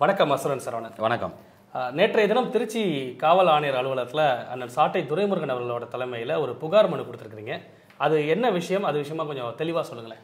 வணக்கம் அசுரன் சரவணன் வணக்கம் அஹ், நேற்றைய தினம் திருச்சி காவல் ஆணையர் அலுவலகத்தில் அண்ணன் சாட்டை துரைமுருகன் அவர்களோட தலைமையில் ஒரு புகார் மனு கொடுத்துருக்கீங்க அது என்ன விஷயம் அது விஷயமா கொஞ்சம் தெளிவாக சொல்லுங்களேன்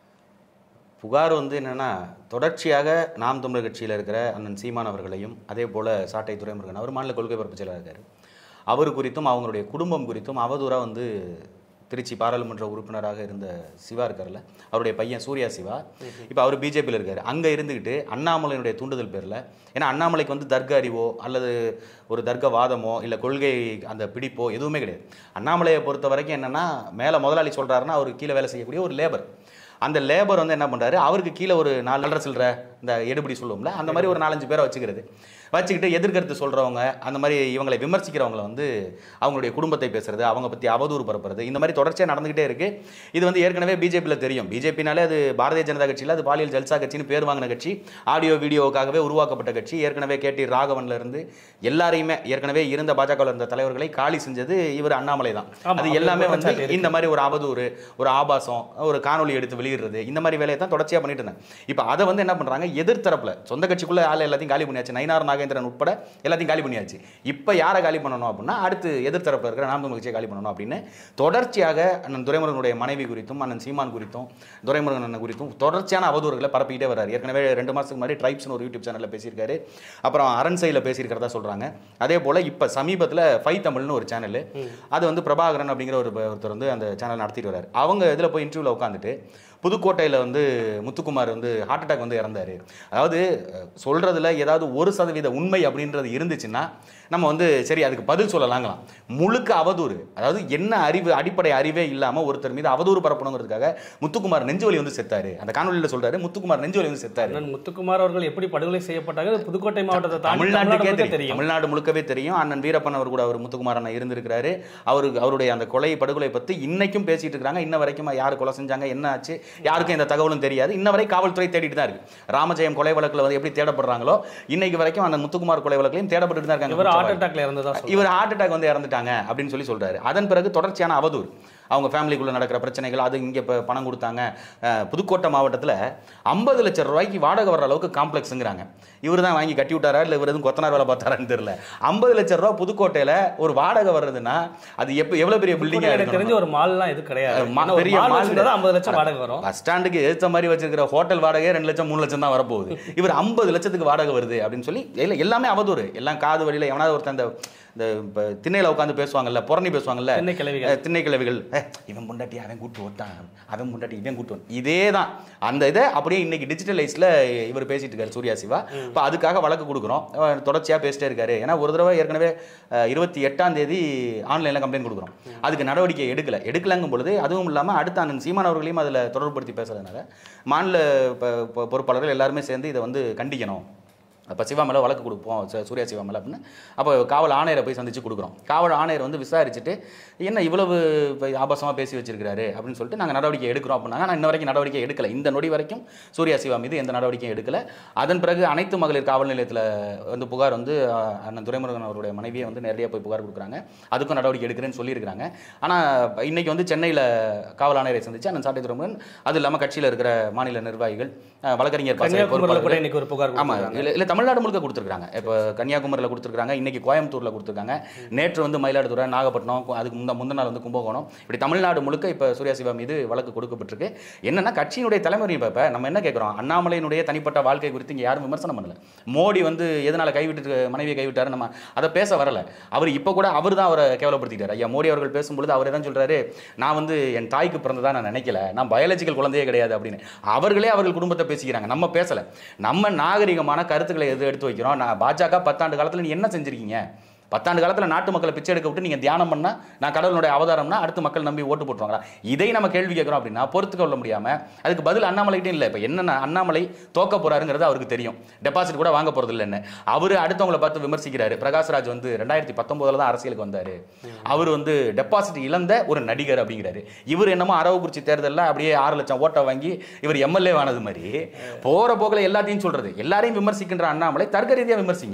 புகார் வந்து என்னன்னா தொடர்ச்சியாக நாம் தமிழர் கட்சியில் இருக்கிற அண்ணன் சீமான் அவர்களையும் அதே போல் சாட்டை துரைமுருகன் அவர் மாநில கொள்கை பரப்பு செயலாளர் இருக்கார் அவர் குறித்தும் அவங்களுடைய குடும்பம் குறித்தும் அவதூறாக வந்து திருச்சி பாராளுமன்ற உறுப்பினராக இருந்த சிவா இருக்கார்ல அவருடைய பையன் சூர்யா சிவா இப்போ அவர் பிஜேபியில் இருக்கார் அங்கே இருந்துக்கிட்டு அண்ணாமலையினுடைய தூண்டுதல் பேரில் ஏன்னா அண்ணாமலைக்கு வந்து தர்க்க அறிவோ அல்லது ஒரு தர்க்க வாதமோ இல்லை கொள்கை அந்த பிடிப்போ எதுவுமே கிடையாது அண்ணாமலையை பொறுத்த வரைக்கும் என்னன்னா மேலே முதலாளி சொல்கிறாருன்னா அவர் கீழே வேலை செய்யக்கூடிய ஒரு லேபர் அந்த லேபர் வந்து என்ன பண்ணுறாரு அவருக்கு கீழே ஒரு நாலு அல்ற சில்லற இந்த எடுபடி சொல்லுவோம்ல அந்த மாதிரி ஒரு நாலஞ்சு பேரை வச்சுக்கிறது வச்சுக்கிட்டு எதிர்கருத்து சொல்கிறவங்க அந்த மாதிரி இவங்களை விமர்சிக்கிறவங்கள வந்து அவங்களுடைய குடும்பத்தை பேசுறது அவங்க பற்றி அவதூறு பரப்புறது இந்த மாதிரி தொடர்ச்சியாக நடந்துகிட்டே இருக்கு இது வந்து ஏற்கனவே பிஜேபியில் தெரியும் பிஜேபினாலே அது பாரதிய ஜனதா கட்சியில் அது பாலியல் ஜல்சா கட்சின்னு பேர் வாங்கின கட்சி ஆடியோ வீடியோவுக்காகவே உருவாக்கப்பட்ட கட்சி ஏற்கனவே கேடி ராகவன்ல இருந்து எல்லாரையுமே ஏற்கனவே இருந்த பாஜக இருந்த தலைவர்களை காலி செஞ்சது இவர் அண்ணாமலை தான் ஆமா, அது அப்படி எல்லாமே ஒரு வந்து குற்றச்சாட்டு இருக்கு. இந்த மாதிரி ஒரு அவதூறு ஒரு ஆபாசம் ஒரு காணொளி எடுத்து வெளியிடுறது இந்த மாதிரி வேலையை தான் தொடர்ச்சியாக பண்ணிட்டு இருந்தாங்க இப்போ அதை வந்து என்ன பண்ணுறாங்க எதிர்த்தரப்புல சொந்த கட்சிக்குள்ள ஆள் எல்லாத்தையும் காலி பண்ணியாச்சு நயினார் நாகேந்திரன் உட்பட எல்லாத்தையும் காலி பண்ணியாச்சு இப்போ யாரை காலி பண்ணணும் அப்படின்னா அடுத்து எதிர்த்தரப்புல இருக்கிற நாம் தமிழ் கட்சியை காலி பண்ணணும் அப்படின்னு தொடர்ச்சியாக அண்ணன் துரைமுருகனுடைய மனைவி குறித்தும் அண்ணன் சீமான் குறித்தும் துரைமுருகன் அண்ணன் குறித்தும் தொடர்ச்சியான அவதூறுகளை பரப்பிக்கிட்டே வர்றாரு ஏற்கனவே ரெண்டு மாதத்துக்கு முன்னாடி ட்ரைப்ஸ்னு ஒரு யூடியூப் சேனலில் பேசியிருக்காரு அப்புறம் அரண்சையில் பேசியிருக்கிறதா சொல்கிறாங்க அதே போல் இப்போ சமீபத்தில் ஃபை தமிழ்னு ஒரு சேனல் அது வந்து பிரபாகரன் அப்படிங்கிற ஒரு ஒருத்தர் வந்து அந்த சேனல் நடத்திட்டு வர்றாரு அவங்க இதில் போய் இன்டர்வியூவில் உட்காந்துட்டு புதுக்கோட்டையில் வந்து முத்துக்குமார் வந்து ஹார்ட் அட்டாக் வந்து இறந்தாரு அதாவது அஹ், சொல்றதுல ஏதாவது ஒரு சதவீத உண்மை அப்படின்றது இருந்துச்சுன்னா நம்ம வந்து சரி அதுக்கு பதில் சொல்லலாங்களாம் முழுக்க அவதூறு அதாவது என்ன அறிவு அடிப்படை அறிவே இல்லாமல் ஒருத்தர் மீது அவதூறு பரப்பணுங்கிறதுக்காக முத்துக்குமார் நெஞ்சுவலி வந்து செத்தாரு அந்த காணொலியில் சொல்றாரு முத்துக்குமார் நெஞ்சுவலி வந்து செத்தாரு அண்ணன் முத்துக்குமார் அவர்கள் எப்படி படுகொலை செய்யப்பட்டாங்க அது புதுக்கோட்டை மாவட்டத்தை தாண்டி தமிழ்நாட்டுக்கே தமிழ்நாடு தெரியும் தெரியும் தமிழ்நாடு முழுக்கவே தெரியும் அண்ணன் வீரப்பன் அவர் கூட அவர் முத்துக்குமார் அண்ணன் இருந்திருக்கிறாரு அவரு அவருடைய அந்த கொலை படுகொலை பத்தி இன்னைக்கும் பேசிட்டு இருக்காங்க இன்ன வரைக்கும் யார் கொலை செஞ்சாங்க என்ன ஆச்சு யாருக்கும் இந்த தகவலும் தெரியாது இன்ன வரை காவல்துறை தேடிட்டு தான் இருக்கு ராமஜெயம் கொலை வழக்குல வந்து எப்படி தேடப்படுறாங்களோ இன்னைக்கு வரைக்கும் அந்த முத்துக்குமார் கொலை வழக்குலையும் தேடப்பட்டு தான் இருக்காங்க இவர் ஹார்ட் குற்றவாளி. அட்டாக்ல இறந்ததா சொல்றாங்க. இவர் ஹார்ட் அட்டாக் வந்து இறந்துட்டாங்க அப்படின்னு சொல்லி சொல்றாரு அதன் பிறகு தொடர்ச்சியான அவதூறு அவங்க ஃபேமிலிக்குள்ள நடக்கிற பிரச்சனைகள் அது இங்கே இப்போ பணம் கொடுத்தாங்க அஹ், புதுக்கோட்டை மாவட்டத்தில் ஐம்பது லட்சம் ரூபாய்க்கு வாடகை வர்ற அளவுக்கு காம்ப்ளெக்ஸுங்கிறாங்க இவர் தான் வாங்கி கட்டி விட்டாரா இல்லை இவர் எதுவும் கொத்தனார் வேலை பார்த்தாரான்னு தெரியல ஐம்பது லட்சம் ரூபா புதுக்கோட்டையில் ஒரு வாடகை வர்றதுன்னா அது எப்போ எவ்வளோ பெரிய பில்டிங்காக எனக்கு தெரிஞ்ச ஒரு மால்லாம் இது கிடையாது அது மா- ஆனா ஒரு பெரிய மால் மால் வச்சிருந்தா ஐம்பது லட்சம் வாடகை வரும் பஸ் ஸ்டாண்டுக்கு ஏற்ற மாதிரி வச்சிருக்கிற ஹோட்டல் வாடகை ரெண்டு லட்சம் மூணு லட்சம் தான் வரப்போகுது இவர் ஐம்பது லட்சத்துக்கு வாடகை வருது அப்படின்னு சொல்லி எல்லாம் எல்லாமே அவதூறு எல்லாம் காது வழியில் எவனாவது ஒருத்தன் இந்த இந்த இப்போ திண்ணையில் உட்காந்து பேசுவாங்கல்ல புறணி பேசுவாங்கல்ல திண்ணை கிழவிகள். அஹ், திண்ணை கிழவிகள் "ஏய், இவன் பொண்டாட்டி அவன் கூட்டு ஓட்டான் அவன் பொண்டாட்டி இவன் கூட்டு ஓட்டான்." இதே தான் அந்த இதை அப்படியே இன்னைக்கு டிஜிட்டலைஸில் இவர் பேசிட்டு இருக்காரு சூர்யா சிவா இப்போ அதுக்காக வழக்கு கொடுக்குறோம் அஹ், தொடர்ச்சியா பேசிட்டே இருக்காரு ஏன்னா ஒரு தடவை ஏற்கனவே அஹ், இருபத்தி எட்டாம் தேதி ஆன்லைனில் கம்ப்ளைண்ட் கொடுக்குறோம் அதுக்கு நடவடிக்கை எடுக்கல எடுக்கலங்கும் பொழுது அதுவும் இல்லாமல் அடுத்த அண்ணன் சீமான் அவர்களையும் அதில் தொடர்புபடுத்தி பேசுறதுனால மாநில ப- ப- பொறுப்பாளர்கள் எல்லாருமே சேர்ந்து இதை வந்து கண்டிக்கணும் அப்போ சிவா மேலே வழக்கு கொடுப்போம் ச- சூர்யா சிவா மேலே அப்படின்னு அப்போ காவல் ஆணையரை போய் சந்திச்சு கொடுக்குறோம் காவல் ஆணையர் வந்து விசாரிச்சுட்டு என்ன இவ்வளவு இப்போ ஆபாசமாக பேசி வச்சிருக்காரு அப்படின்னு சொல்லிட்டு நாங்கள் நடவடிக்கை எடுக்கிறோம் அப்படின்னாங்க ஆனால் இன்ன வரைக்கும் நடவடிக்கை எடுக்கல இந்த நொடி வரைக்கும் சூர்யா சிவா மீது எந்த நடவடிக்கையும் எடுக்கல அதன் பிறகு அனைத்து மகளிர் காவல் நிலையத்தில் வந்து புகார் வந்து அஹ், அண்ணன் துரைமுருகன் அவருடைய மனைவியை வந்து நேரடியாக போய் புகார் கொடுக்குறாங்க அதுக்கும் நடவடிக்கை எடுக்கிறேன்னு சொல்லியிருக்காங்க ஆனால் இன்னைக்கு வந்து சென்னையில் காவல் ஆணையரை சந்திச்சு அண்ணன் சாட்டை துரைமுருகன் அது இல்லாமல் கட்சியில் இருக்கிற மாநில நிர்வாகிகள் அஹ், வழக்கறிஞர் பாசறை கன்னியாகுமரியில் கூட பொறுப்பாளர்கள் இன்னைக்கு ஒரு புகார் ஆமா கொடுத்திருக்காங்க. இல்ல இல்ல தமிழ்நாடு முழுக்க கொடுத்துருக்காங்க இப்போ கன்னியாகுமரியில் கொடுத்துருக்காங்க இன்னைக்கு கோயம்புத்தூர்ல கொடுத்துருக்காங்க நேற்று வந்து மயிலாடுதுறை நாகப்பட்டினம் கு- அதுக்கு முந்த முந்தின நாள் வந்து கும்பகோணம் இப்படி தமிழ்நாடு முழுக்க இப்போ சூர்யா சிவா மீது வழக்கு கொடுக்கப்பட்டிருக்கு என்னன்னா கட்சியினுடைய தலைமுறை இப்போ இப்போ நம்ம என்ன கேட்குறோம் அண்ணாமலையினுடைய தனிப்பட்ட வாழ்க்கை குறித்து இங்கே யாரும் விமர்சனம் பண்ணல மோடி வந்து எதனால கைவிட்டு மனைவியை கைவிட்டாரு நம்ம அதை பேச வரல அவர் இப்போ கூட அவர் தான் அவரை கேவலப்படுத்திட்டார் ஐயா மோடி அவர்கள் பேசும்பொழுது அவரே தான் சொல்றாரு நான் வந்து என் தாய்க்கு பிறந்ததா நான் நினைக்கல நான் பயாலஜிக்கல் குழந்தையே கிடையாது அப்படின்னு அவர்களே அவர்கள் குடும்பத்தை பேசிக்கிறாங்க நம்ம பேசல நம்ம நாகரிகமான கருத்துக்களை எது எடுத்து வைக்கிறோம் நான் பாஜக பத்தாண்டு காலத்துல நீ என்ன செஞ்சிருக்கீங்க பத்தாண்டு காலத்துல நாட்டு மக்களை பிச்சை எடுக்க விட்டு நீங்க தியானம் பண்ணா நான் கடவுளுடைய அவதாரம்னா அடுத்து மக்கள் நம்பி ஓட்டு போட்டுருவாங்களா இதை நம்ம கேள்வி கேட்குறோம் அப்படின்னா பொறுத்து கொள்ள முடியாம அதுக்கு பதில் அண்ணாமலைகிட்டே இல்லை இப்போ என்னன்னா அண்ணாமலை தோக்க போறாருங்கிறது அவருக்கு தெரியும் டெபாசிட் கூட வாங்க போறது இல்லைன்னு அவரு அடுத்தவங்களை பார்த்து விமர்சிக்கிறாரு பிரகாஷ்ராஜ் வந்து ரெண்டாயிரத்தி பத்தொன்பதுல தான் அரசியலுக்கு வந்தாரு அவர் வந்து டெபாசிட் இழந்த ஒரு நடிகர் அப்படிங்கிறாரு இவர் என்னமோ அரவக்குறிச்சி தேர்தலில் அப்படியே ஆறு லட்சம் ஓட்டை வாங்கி இவர் எம்எல்ஏ ஆனது மாதிரி போற போக்கில் எல்லாத்தையும் சொல்றது எல்லாரையும் விமர்சிக்கின்ற அண்ணாமலை தர்க்க ரீதியா விமர்சிங்க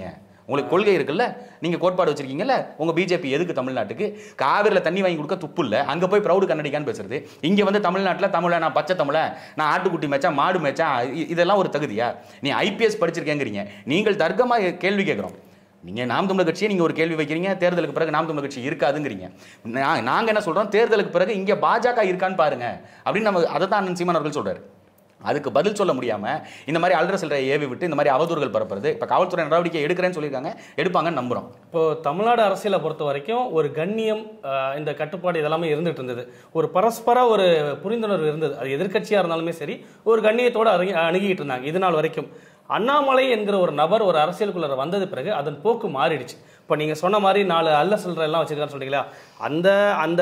உங்களுக்கு கொள்கை இருக்குல்ல நீங்க கோட்பாடு வச்சிருக்கீங்கல்ல உங்க பிஜேபி எதுக்கு தமிழ்நாட்டுக்கு காவிரியில் தண்ணி வாங்கி கொடுக்க துப்பு இல்ல அங்க போய் ப்ரௌடு கண்ணடிக்கான்னு பேசுறது இங்க வந்து தமிழ்நாட்டுல தமிழ நான் பச்சை தமிழ நான் ஆட்டுக்குட்டி மேய்ச்சா மாடு மேய்ச்சா இ- இதெல்லாம் ஒரு தகுதியா நீ ஐபிஎஸ் படிச்சிருக்கேங்கிறீங்க நீங்கள் தர்க்கமா கேள்வி கேட்குறோம் நீங்க நாம் தமிழர் கட்சியை நீங்க ஒரு கேள்வி வைக்கிறீங்க தேர்தலுக்கு பிறகு நாம் தமிழர் கட்சி இருக்காதுங்கிறீங்க நான் நாங்க என்ன சொல்றோம் தேர்தலுக்கு பிறகு இங்க பாஜக இருக்கான்னு பாருங்க அப்படின்னு நம்ம அதை தான் அண்ணன் சீமான் அவர்கள் சொல்றாரு அதுக்கு பதில் சொல்ல முடியாம இந்த மாதிரி அல்ற சில்லறை ஏவி விட்டு இந்த மாதிரி அவதூறுகள் பரப்புறது இப்ப காவல்துறை நடவடிக்கை எடுக்கிறேன்னு சொல்லியிருக்காங்க எடுப்பாங்கன்னு நம்புறோம் இப்போ தமிழ்நாடு அரசியலை பொறுத்த வரைக்கும் ஒரு கண்ணியம் ஆஹ், இந்த கட்டுப்பாடு இதெல்லாமே இருந்துட்டு இருந்தது ஒரு பரஸ்பர ஒரு புரிந்துணர்வு இருந்தது அது எதிர்க்கட்சியா இருந்தாலுமே சரி ஒரு கண்ணியத்தோட அணுகி அணுகிட்டு இருந்தாங்க இது நாள் வரைக்கும் அண்ணாமலை என்கிற ஒரு நபர் ஒரு அரசியலுக்குள்ள வந்தது பிறகு அதன் போக்கு மாறிடுச்சு இப்போ நீங்க சொன்ன மாதிரி நாலு அல்ல சில்லறை எல்லாம் வச்சிருக்கான்னு சொன்னீங்களா அந்த அந்த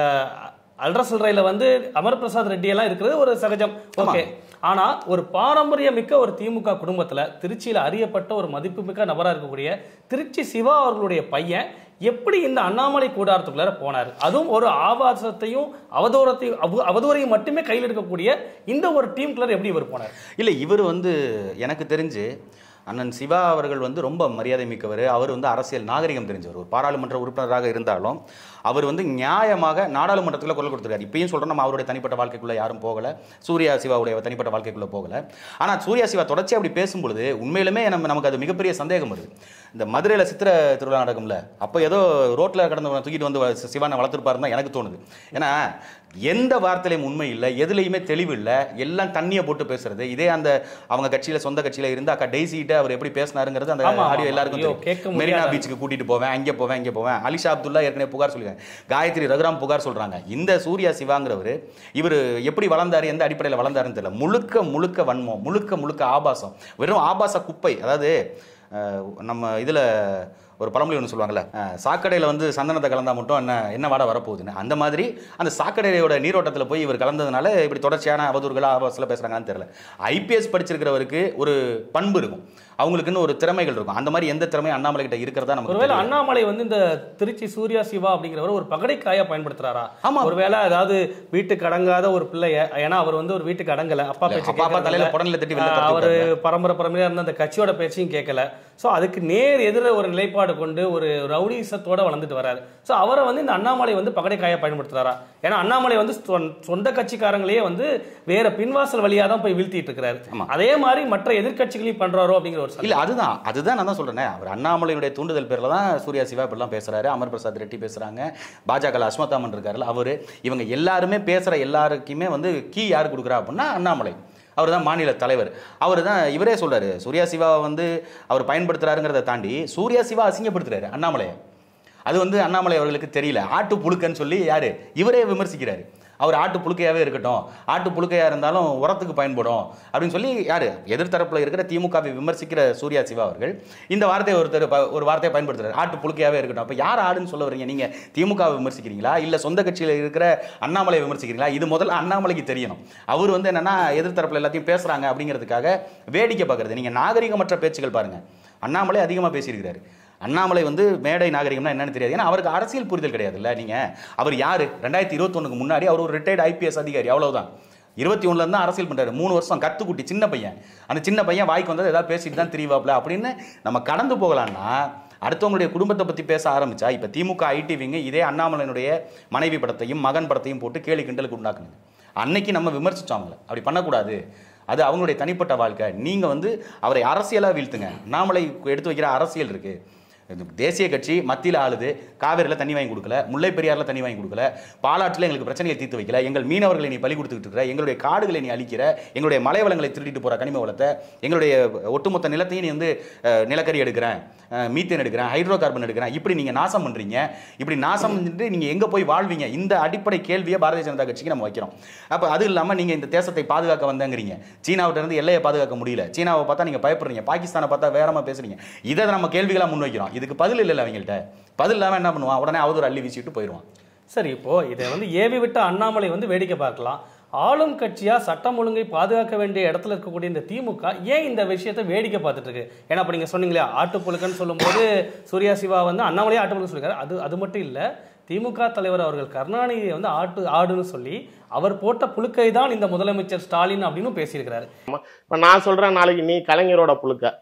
அல்ற சில்லறையில வந்து அமர் பிரசாத் ரெட்டி எல்லாம் இருக்கிறது ஒரு சகஜம் ஓகே ஆனா ஒரு பாரம்பரியமிக்க ஒரு திமுக குடும்பத்துல திருச்சியில அறியப்பட்ட ஒரு மதிப்புமிக்க நபரா இருக்கக்கூடிய திருச்சி சிவா அவர்களுடைய பையன் எப்படி இந்த அண்ணாமலை கூடாரத்துக்குள்ளார போனார் அதுவும் ஒரு ஆபாசத்தையும் அவதூறத்தையும் அவ- அவதூறையும் மட்டுமே கையில் எடுக்கக்கூடிய இந்த ஒரு டீமுக்குள்ளார எப்படி இவர் போனார் இல்லை இவர் வந்து எனக்கு தெரிஞ்சு அண்ணன் சிவா அவர்கள் வந்து ரொம்ப மரியாதை மிக்கவர் அவர் வந்து அரசியல் நாகரிகம் தெரிஞ்சவர் ஒரு பாராளுமன்ற உறுப்பினராக இருந்தாலும் அவர் வந்து நியாயமாக நாடாளுமன்றத்தில் குரல் கொடுத்துருக்காரு இப்பயும் சொல்கிறோம் நம்ம அவருடைய தனிப்பட்ட வாழ்க்கைக்குள்ளே யாரும் போகலை சூர்யா சிவாவுடைய தனிப்பட்ட வாழ்க்கைக்குள்ளே போகலை ஆனால் சூர்யா சிவா தொடர்ச்சி அப்படி பேசும்பொழுது உண்மையிலுமே நம்ம நமக்கு அது மிகப்பெரிய சந்தேகம் வருது இந்த மதுரையில் சித்திர திருவிழா நடக்கும்ல அப்போ ஏதோ ரோட்டில் கடந்து தூக்கிட்டு வந்து வ- சிவானை வளர்த்துருப்பாருன்னு தான் எனக்கு தோணுது ஏன்னா எந்த வார்த்தையிலையும் உண்மை இல்லை எதுலையுமே தெளிவு இல்லை எல்லாம் தண்ணியை போட்டு பேசுறது இதே அந்த அவங்க கட்சியில சொந்த கட்சியில இருந்து அக்கா டெய்ஸிட்ட அவர் எப்படி பேசினாருங்கிறது அந்த ஆமா, ஆடியோ ஆமா. எல்லாருக்கும் ஐயோ, தெரியும் கேட்க மெரினா முடியாத- பீச்சுக்கு கூட்டிட்டு போவேன் அங்கே போவேன் இங்கே போவேன் அலிஷா அப்துல்லா ஏற்கனவே புகார் சொல்லிருக்காங்க காயத்ரி ரகுராம் புகார் சொல்றாங்க இந்த சூர்யா சிவாங்கிறவர் இவர் எப்படி வளர்ந்தாரு எந்த அடிப்படையில் வளர்ந்தாருன்னு தெரியல முழுக்க முழுக்க வன்மம் முழுக்க முழுக்க ஆபாசம் வெறும் ஆபாச குப்பை அதாவது அஹ், நம்ம இதுல ஒரு பழமொழி ஒன்று சொல்லுவாங்கல்ல அஹ், சாக்கடையில வந்து சந்தனத்தை கலந்தா மட்டும் என்ன என்ன வாடை வரப்போகுதுன்னு அந்த மாதிரி அந்த சாக்கடையோட நீரோட்டத்தில் போய் இவர் கலந்ததுனால இப்படி தொடர்ச்சியான அவதூறுகள் ஆபாசில் பேசுறாங்கன்னு தெரியல ஐபிஎஸ் படிச்சிருக்கிறவருக்கு ஒரு பண்பு இருக்கும் அவங்களுக்குன்னு ஒரு திறமைகள் இருக்கும் அந்த மாதிரி எந்த திறமையும் அண்ணாமலை கிட்ட இருக்கிறதா நமக்கு ஒருவேளை தெரியல. அண்ணாமலை வந்து இந்த திருச்சி சூர்யா சிவா அப்படிங்கிறவர் ஒரு பகடைக்காயா பயன்படுத்துறாரா ஆமா. ஒருவேளை அதாவது வீட்டுக்கு அடங்காத ஒரு பிள்ளைய ஏன்னா அவர் வந்து ஒரு வீட்டுக்கு அடங்கல அப்பா இல்ல, பேச்சு அப்பா அப்பா தலையில கேட்கறதில்ல. புடனில தட்டி வெளில ஆஹ் துரத்தி அவரு விட்டாங்க. பரம்பரை பரம்பரையா இருந்த அந்த கட்சியோட பேச்சையும் கேட்கல சோ அதுக்கு நேர் எதிர ஒரு நிலைப்பாடு கொண்டு ஒரு ரவுடிசத்தோட வளர்ந்துட்டு வராரு சோ அவரை வந்து இந்த அண்ணாமலை வந்து பகடைக்காயா பயன்படுத்துறாரா ஏன்னா அண்ணாமலை வந்து சொந்த- சொந்த கட்சிக்காரங்களையே வந்து வேற பின்வாசல் வழியா தான் போய் வீழ்த்திட்டு இருக்கிறாரு ஆமா. அதே மாதிரி மற்ற எதிர்க்கட்சிகளையும் பண்றாரோ அப்படிங்கிற ஒரு இல்ல அதுதான் அதுதான் நான் தான் சொல்றேனே அவர் அண்ணாமலையுடைய தூண்டுதல் பேர்ல தான் சூர்யா சிவா இப்படிலாம் பேசுறாரு அமர் பிரசாத் ரெட்டி பேசுறாங்க பாஜக அஸ்மத்தாமன் இருக்காருல்ல அவரு இவங்க எல்லாருமே பேசுற எல்லாருக்குமே வந்து கீ யார் கொடுக்குறா அப்படின்னா அண்ணாமலை அவர் தான் மாநில தலைவர் அவர் தான் இவரே சொல்றாரு சூர்யா சிவாவை வந்து அவர் பயன்படுத்துறாருங்கிறத தாண்டி சூர்யா சிவா அசிங்கப்படுத்துறாரு அண்ணாமலையை அது வந்து அண்ணாமலை அவர்களுக்கு தெரியல ஆட்டு புழுக்கன்னு சொல்லி யாரு இவரே விமர்சிக்கிறாரு அவர் ஆட்டு புழுக்கையாவே இருக்கட்டும் ஆட்டு புழுக்கையா இருந்தாலும் உரத்துக்கு பயன்படும் அப்படின்னு சொல்லி யாரு எதிர்த்தரப்புல இருக்கிற திமுகவை விமர்சிக்கிற சூர்யா சிவா அவர்கள் இந்த வார்த்தையை ஒருத்தர் ப- ஒரு வார்த்தையை பயன்படுத்துறாரு ஆட்டு புழுக்கையாவே இருக்கட்டும் அப்ப யார் ஆடுன்னு சொல்ல வரீங்க நீங்க திமுகவை விமர்சிக்கிறீங்களா இல்ல சொந்த கட்சியில இருக்கிற அண்ணாமலை விமர்சிக்கிறீங்களா இது முதல்ல அண்ணாமலைக்கு தெரியணும் அவர் வந்து என்னன்னா எதிர்த்தரப்புல எல்லாத்தையும் பேசுறாங்க அப்படிங்கிறதுக்காக வேடிக்கை பார்க்கறது நீங்க நாகரிகமற்ற பேச்சுகள் பாருங்க அண்ணாமலை அதிகமா பேசியிருக்கிறாரு அண்ணாமலை வந்து மேடை நாகரிகம்னா என்னன்னு தெரியாது ஏன்னா அவருக்கு அரசியல் புரிதல் கிடையாதுல்ல நீங்க அவர் யாரு ரெண்டாயிரத்தி இருபத்தொன்னுக்கு முன்னாடி அவர் ஒரு ரிட்டையர்ட் ஐபிஎஸ் அதிகாரி அவ்வளவுதான் இருபத்தி ஒண்ணுல இருந்து அரசியல் பண்றாரு மூணு வருஷம் கத்துக்குட்டி சின்ன பையன் அந்த சின்ன பையன் வாய்க்கு வந்தது ஏதாவது பேசிட்டு தான் தெரியவாப்ல அப்படின்னு நம்ம கடந்து போகலாம்னா அடுத்தவங்களுடைய குடும்பத்தை பத்தி பேச ஆரம்பிச்சா இப்ப திமுக ஐடி விங்க இதே அண்ணாமலையினுடைய மனைவி படத்தையும் மகன் படத்தையும் போட்டு கேலி கிண்டலுக்கு உண்டாக்குங்க அன்னைக்கு நம்ம விமர்சிச்சோம் அவங்கள அப்படி பண்ணக்கூடாது அது அவங்களுடைய தனிப்பட்ட வாழ்க்கை நீங்க வந்து அவரை அரசியலா வீழ்த்துங்க அண்ணாமலை எடுத்து வைக்கிற அரசியல் இருக்கு இது தேசிய கட்சி மத்தியில் ஆளுது காவிரியில் தண்ணி வாங்கி கொடுக்கல முல்லை பெரியாரில் தண்ணி வாங்கி கொடுக்கல பாலாற்றில் எங்களுக்கு பிரச்சனையை தீர்த்து வைக்கல எங்கள் மீனவர்களை நீ பலி கொடுத்துக்கிட்டு இருக்கிற எங்களுடைய காடுகளை நீ அழிக்கிற எங்களுடைய மலை வளங்களை திருடிட்டு போகிற கனிம வளத்தை எங்களுடைய ஒட்டுமொத்த நிலத்தையும் நீ வந்து அஹ், நிலக்கரி எடுக்கிறேன் அஹ், மீத்தேன் எடுக்கிறேன் ஹைட்ரோ கார்பன் எடுக்கிறேன் இப்படி நீங்கள் நாசம் பண்ணுறீங்க இப்படி நாசம் பண்ணிட்டு நீங்கள் எங்கே போய் வாழ்வீங்க இந்த அடிப்படை கேள்வியை பாரதிய ஜனதா கட்சிக்கு நம்ம வைக்கிறோம் அப்போ அது இல்லாமல் நீங்கள் இந்த தேசத்தை பாதுகாக்க வந்தேங்கிறீங்க சீனாவிட்ட இருந்து எல்லையை பாதுகாக்க முடியல சீனாவை பார்த்தா நீங்கள் பயப்படுறீங்க பாகிஸ்தானை பார்த்தா வேறமா பேசுறீங்க இதை நம்ம கேள்விகளாக முன்வைக்கிறோம் இதுக்கு பதில் இல்லைல்ல அவங்கள்ட்ட பதில் இல்லாமல் என்ன பண்ணுவான் உடனே அவதூறு அள்ளி வீசிட்டு போயிடுவான் சரி இப்போ இதை வந்து ஏவி விட்ட அண்ணாமலை வந்து வேடிக்கை பார்க்கலாம் ஆளும் கட்சியா சட்டம் ஒழுங்கை பாதுகாக்க வேண்டிய இடத்துல இருக்கக்கூடிய இந்த திமுக ஏன் இந்த விஷயத்தை வேடிக்கை பார்த்துட்டு இருக்கு ஏன்னா இப்போ நீங்க சொன்னீங்களே ஆட்டுப்புழுக்கன்னு சொல்லும்போது சூர்யா சிவா வந்து அண்ணாமலையே ஆட்டுப்புழுக்கு சொல்லியிருக்காரு அது அது மட்டும் இல்ல திமுக தலைவர் அவர்கள் கருணாநிதியை வந்து ஆட்டு ஆடுன்னு சொல்லி அவர் போட்ட புழுக்கை தான் இந்த முதலமைச்சர் ஸ்டாலின் அப்படின்னு பேசியிருக்கிறாரு இப்போ நான் சொல்கிறேன் நாளைக்கு நீ கலைஞரோட புழுக்க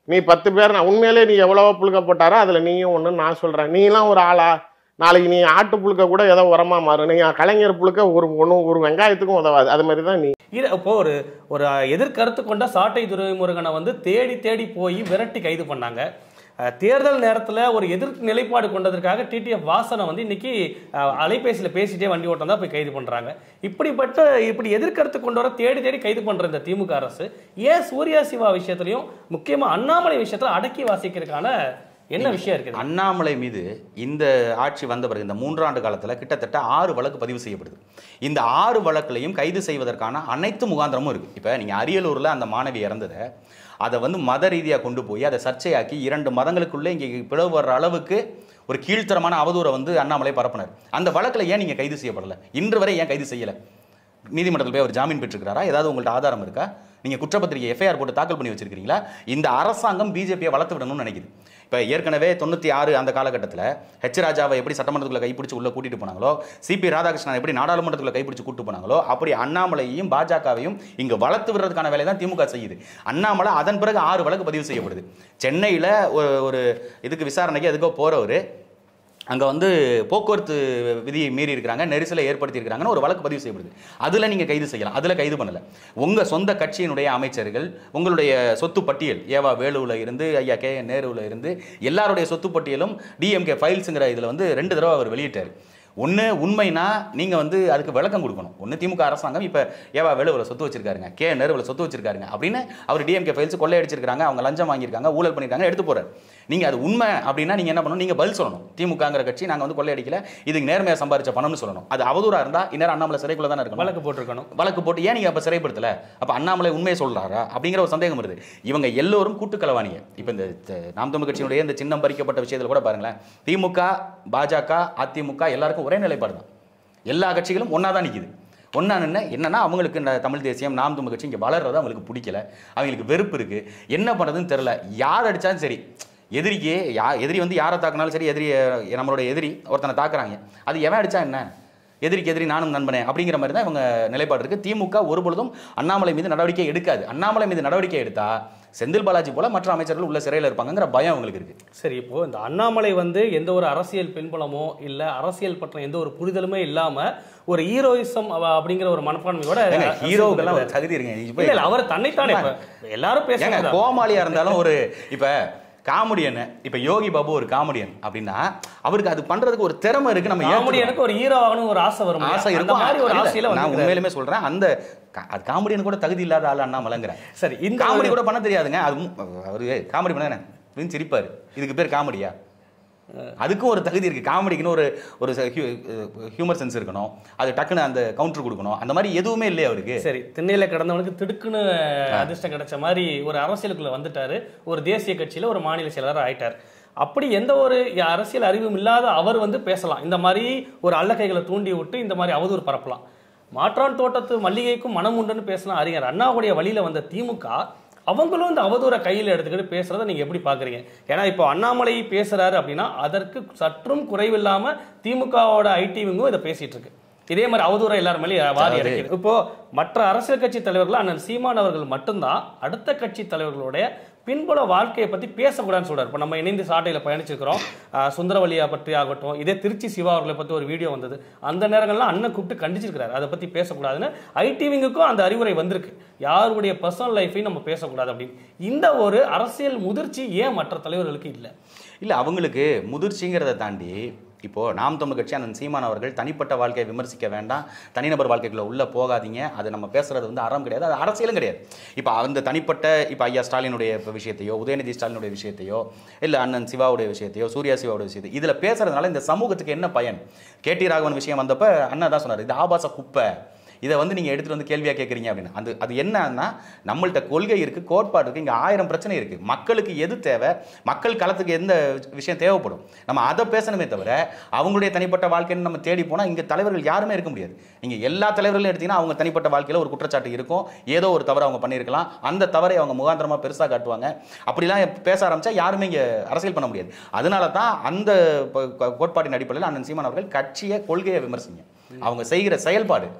நீ பத்து பேர் நான் உண்மையிலே நீ எவ்வளவோ புழுக்க போட்டாரோ அதில் நீயும் ஒன்று நான் சொல்கிறேன் நீலாம் ஒரு ஆளா நாளைக்கு நீ ஆட்டு புழுக்க கூட ஏதோ உரமா மாறு நீ கலைஞர் புழுக்க ஒரு ஒன்றும் ஒரு வெங்காயத்துக்கும் உதவாது அது மாதிரி தான் நீ இது இப்போ ஒரு ஒரு எதிர்கருத்து கொண்ட சாட்டை துரைமுருகனை வந்து தேடி தேடி போய் விரட்டி கைது பண்ணாங்க அஹ், தேர்தல் நேரத்தில் ஒரு எதிர்ப்பு நிலைப்பாடு கொண்டதற்காக டிடிஎஃப் வாசனை வந்து இன்னைக்கு அலைபேசியில் பேசிட்டே வண்டி ஓட்டம் தான் போய் கைது பண்ணுறாங்க இப்படிப்பட்ட இப்படி எதிர்கருத்து கொண்டு வர தேடி தேடி கைது பண்ணுற இந்த திமுக அரசு ஏன் சூர்யா சிவா விஷயத்துலையும் முக்கியமாக அண்ணாமலை விஷயத்தில் அடக்கி வாசிக்கிறதுக்கான என்ன விஷயம் இருக்குது அண்ணாமலை மீது இந்த ஆட்சி வந்த பிறகு இந்த மூன்றாண்டு காலத்தில் கிட்டத்தட்ட ஆறு வழக்கு பதிவு செய்யப்படுது இந்த ஆறு வழக்குலையும் கைது செய்வதற்கான அனைத்து முகாந்திரமும் இருக்குது இப்போ நீங்கள் அரியலூரில் அந்த மாணவி இறந்ததை அதை வந்து மத ரீதியாக கொண்டு போய் அதை சர்ச்சையாக்கி இரண்டு மதங்களுக்குள்ளே இங்கே பிளவு வர்ற அளவுக்கு ஒரு கீழ்த்தரமான அவதூறை வந்து அண்ணாமலை பரப்பினார் அந்த வழக்கில் ஏன் நீங்கள் கைது செய்யப்படலை இன்று வரை ஏன் கைது செய்யலை நீதிமன்றத்தில் போய் அவர் ஜாமீன் பெற்றிருக்கிறாரா ஏதாவது உங்கள்ட்ட ஆதாரம் இருக்கா நீங்கள் குற்றப்பத்திரிகை எஃப்ஐஆர் போட்டு தாக்கல் பண்ணி வச்சிருக்கீங்களா இந்த அரசாங்கம் பிஜேபியை வளர்த்து விடணும்னு நினைக்குது இப்போ ஏற்கனவே தொண்ணூற்றி ஆறு அந்த காலகட்டத்தில் ஹெச் ராஜாவை எப்படி சட்டமன்றத்துக்குள்ள கைப்பிடிச்சு உள்ள கூட்டிட்டு போனாங்களோ சிபி ராதாகிருஷ்ணன் எப்படி நாடாளுமன்றத்துக்குள்ள கைப்பிடிச்சு கூட்டு போனாங்களோ அப்படி அண்ணாமலையையும் பாஜகவையும் இங்கே வளர்த்து விடுறதுக்கான வேலையை தான் திமுக செய்யுது அண்ணாமலை அதன் பிறகு ஆறு வழக்கு பதிவு செய்யப்படுது சென்னையில் ஒரு ஒரு இதுக்கு விசாரணைக்கு எதுக்கோ போகிறவர் அங்கே வந்து போக்குவரத்து விதியை மீறி இருக்கிறாங்க நெரிசலை ஏற்படுத்தி இருக்கிறாங்கன்னு ஒரு வழக்கு பதிவு செய்யப்படுது அதில் நீங்கள் கைது செய்யலாம் அதில் கைது பண்ணலை உங்கள் சொந்த கட்சியினுடைய அமைச்சர்கள் உங்களுடைய சொத்து பட்டியல் ஏவா வேலுவில் இருந்து ஐயா கே என் நேருவில் இருந்து எல்லாருடைய சொத்து பட்டியலும் டிஎம்கே ஃபைல்ஸுங்கிற இதில் வந்து ரெண்டு தடவை அவர் வெளியிட்டார் ஒன்று உண்மைனா நீங்கள் வந்து அதுக்கு விளக்கம் கொடுக்கணும் ஒன்று திமுக அரசாங்கம் இப்போ ஏவா வேலுவில் சொத்து வச்சிருக்காருங்க கே நேருவில் சொத்து வச்சிருக்காருங்க அப்படின்னு அவர் டிஎம்கே ஃபைல்ஸ் கொள்ளையடிச்சிருக்காங்க அவங்க லஞ்சம் வாங்கியிருக்காங்க ஊழல் பண்ணியிருக்காங்க எடுத்து போகிறார் நீங்கள் அது உண்மை அப்படின்னா நீங்கள் என்ன பண்ணணும் நீங்கள் பதில் சொல்லணும் திமுகங்கிற கட்சி நாங்கள் வந்து கொள்ளையடிக்கல இதுக்கு நேர்மையாக சம்பாரிச்ச பணம்னு சொல்லணும் அது அவதூறாக இருந்தால் இந்நேரம் அண்ணாமலை சிறைக்குள்ள தானே இருக்கணும் வழக்கு போட்டிருக்கணும் வழக்கு போட்டு ஏன் நீங்கள் அப்போ சிறைப்படுத்தல அப்போ அண்ணாமலை உண்மையை சொல்றாரா அப்படிங்கிற ஒரு சந்தேகம் வருது இவங்க எல்லோரும் கூட்டுக்கலவாணிங்க இப்போ இந்த த- நாம் தமிழ் கட்சியினுடைய இந்த சின்னம் பறிக்கப்பட்ட விஷயத்தில் கூட பாருங்களேன் திமுக பாஜக அதிமுக எல்லாருக்கும் ஒரே நிலைப்பாடு தான் எல்லா கட்சிகளும் ஒன்றா தான் நிற்கிது ஒன்றா நின்று என்னன்னா அவங்களுக்கு இந்த தமிழ் தேசியம் நாம் தமிழ் கட்சி இங்கே வளர்றது அவங்களுக்கு பிடிக்கல அவங்களுக்கு வெறுப்பு இருக்குது என்ன பண்ணுறதுன்னு தெரில யார் அடித்தாலும் சரி எதிரிக்கு யா எதிரி வந்து யாரை தாக்குனாலும் சரி எதிரி நம்மளோட எதிரி ஒருத்தனை தாக்குறாங்க அது எவன் அடிச்சா என்ன எதிரிக்கு எதிரி நானும் நண்பனே அப்படிங்கிற மாதிரி தான் இவங்க நிலைப்பாடு இருக்கு திமுக ஒருபொழுதும் அண்ணாமலை மீது நடவடிக்கை எடுக்காது அண்ணாமலை மீது நடவடிக்கை எடுத்தா செந்தில் பாலாஜி போல மற்ற அமைச்சர்கள் உள்ள சிறையில் இருப்பாங்கங்கிற பயம் அவங்களுக்கு இருக்கு சரி இப்போ இந்த அண்ணாமலை வந்து எந்த ஒரு அரசியல் பின்புலமோ இல்ல அரசியல் பற்றின எந்த ஒரு புரிதலுமே இல்லாம ஒரு ஹீரோயிசம் அப்படிங்கிற ஒரு மனப்பான்மையோட ஏங்க அரசியல் ஹீரோவுக்கெல்லாம் ஒரு பண்ணிருக்காரு. தகுதி இருங்க இல்ல இப்ப இல்ல அவர் தன்னைத்தானே இப்ப எல்லாரும் ஏங்க பேசுறாங்க கோமாளியா இருந்தாலும் ஒரு இப்ப காமெடியன் இப்ப யோகி பாபு ஒரு காமெடியன் அப்படின்னா அவருக்கு அது பண்றதுக்கு ஒரு திறமை இருக்கு நம்ம ஏத்துக்கணும். காமெடியனுக்கு ஒரு ஹீரோ ஆகணும் ஒரு ஆசை வரும் ஆசை அந்த இருக்கும் மாதிரி ஒரு இல்ல, ஆசையில நான் வந்து உண்மையிலுமே சொல்றேன் அந்த கா- அது காமெடியன் கூட தகுதி இல்லாத ஆள் அண்ணாமலைங்கிறேன் சரி இந்த காமெடி ஒரு- கூட பண்ண தெரியாதுங்க அது மு- அவரு காமெடி பண்ண அப்படின்னு சிரிப்பாரு இதுக்கு பேர் காமெடியா அதுக்கும் ஒரு தகுதி இருக்கு காமெடிக்குன்னு ஒரு ஒரு ஹியூமர் சென்ஸ் இருக்கணும் அது டக்குன்னு அந்த கவுண்டர் கொடுக்கணும் அந்த மாதிரி எதுவுமே இல்லையா அவருக்கு சரி திண்ணையில கிடந்தவனுக்கு திடுக்குன்னு அதிர்ஷ்டம் கிடைச்ச மாதிரி ஒரு அரசியலுக்குள்ள வந்துட்டாரு ஒரு தேசிய கட்சியில ஒரு மாநில செயலர் ஆயிட்டார் அப்படி எந்த ஒரு அரசியல் அறிவும் இல்லாத அவர் வந்து பேசலாம் இந்த மாதிரி ஒரு அல்லக்கைகளை தூண்டி விட்டு இந்த மாதிரி அவதூறு பரப்பலாம் மாற்றான் தோட்டத்து மல்லிகைக்கும் மனம் உண்டுன்னு பேசின அறிஞர் அண்ணாவுடைய வழியில வந்த திமுக அவங்களும் இந்த அவதூறை கையில் எடுத்துக்கிட்டு பேசுறதை நீங்க எப்படி பாக்குறீங்க ஏன்னா இப்போ அண்ணாமலை பேசுறாரு அப்படின்னா அதற்கு சற்றும் குறைவில்லாம திமுகவோட ஐடிவிங்கும் இதை பேசிட்டு இருக்கு இதே மாதிரி அவதூறை எல்லாரும் மேலேயும் வாரி இறக்கிது இப்போ மற்ற அரசியல் கட்சி தலைவர்கள் அண்ணன் சீமான் அவர்கள் மட்டும்தான் அடுத்த கட்சி தலைவர்களுடைய பின்புல வாழ்க்கையை பத்தி பேசக்கூடாதுன்னு சொல்றாரு இப்போ நம்ம இணைந்து சாட்டையில பயணிச்சிருக்கிறோம் ஆஹ் சுந்தரவலியா பற்றி ஆகட்டும் இதே திருச்சி சிவா அவர்களை பத்தி ஒரு வீடியோ வந்தது அந்த நேரங்கள்லாம் அண்ணன் கூப்பிட்டு கண்டிச்சிருக்கிறாரு அதை பத்தி பேசக்கூடாதுன்னு ஐடிவிங்குக்கும் அந்த அறிவுரை வந்திருக்கு யாருடைய பர்சனல் லைஃபையும் நம்ம பேசக்கூடாது அப்படின்னு இந்த ஒரு அரசியல் முதிர்ச்சி ஏன் மற்ற தலைவர்களுக்கு இல்லை இல்ல அவங்களுக்கு முதிர்ச்சிங்கிறத தாண்டி இப்போ நாம் தமிழ் கட்சி அண்ணன் சீமான் அவர்கள் தனிப்பட்ட வாழ்க்கையை விமர்சிக்க வேண்டாம் தனிநபர் வாழ்க்கைக்குள்ள உள்ள போகாதீங்க அது நம்ம பேசுறது வந்து அறம் கிடையாது அது அரசியலும் கிடையாது இப்போ அந்த தனிப்பட்ட இப்போ ஐயா ஸ்டாலினுடைய இப்ப விஷயத்தையோ உதயநிதி ஸ்டாலினுடைய விஷயத்தையோ இல்லை அண்ணன் சிவாவுடைய விஷயத்தையோ சூர்யா சிவாவுடைய விஷயத்தையோ இதில் பேசுறதுனால இந்த சமூகத்துக்கு என்ன பயன் கேடி ராகவன் விஷயம் வந்தப்ப அண்ணா தான் சொன்னார் இது ஆபாச குப்பை இதை வந்து நீங்கள் எடுத்துகிட்டு வந்து கேள்வியாக கேட்குறீங்க அப்படின்னு அது அது என்னன்னா நம்மள்ட்ட கொள்கை இருக்குது கோட்பாடு இருக்குது இங்கே ஆயிரம் பிரச்சனை இருக்குது மக்களுக்கு எது தேவை மக்கள் களத்துக்கு எந்த விஷயம் தேவைப்படும் நம்ம அதை பேசணுமே தவிர அவங்களுடைய தனிப்பட்ட வாழ்க்கைன்னு நம்ம தேடி போனால் இங்கே தலைவர்கள் யாருமே இருக்க முடியாது நீங்கள் எல்லா தலைவர்களும் எடுத்தீங்கன்னா அவங்க தனிப்பட்ட வாழ்க்கையில் ஒரு குற்றச்சாட்டு இருக்கும் ஏதோ ஒரு தவறு அவங்க பண்ணியிருக்கலாம் அந்த தவறை அவங்க முகாந்திரமாக பெருசாக காட்டுவாங்க அப்படிலாம் பேச ஆரம்பிச்சா யாருமே இங்கே அரசியல் பண்ண முடியாது அதனால தான் அந்த ப- கோட்பாட்டின் அடிப்படையில் அண்ணன் சீமான் அவர்கள் கட்சியை கொள்கையை விமர்சிங்க அவங்க செய்கிற செயல்பாடு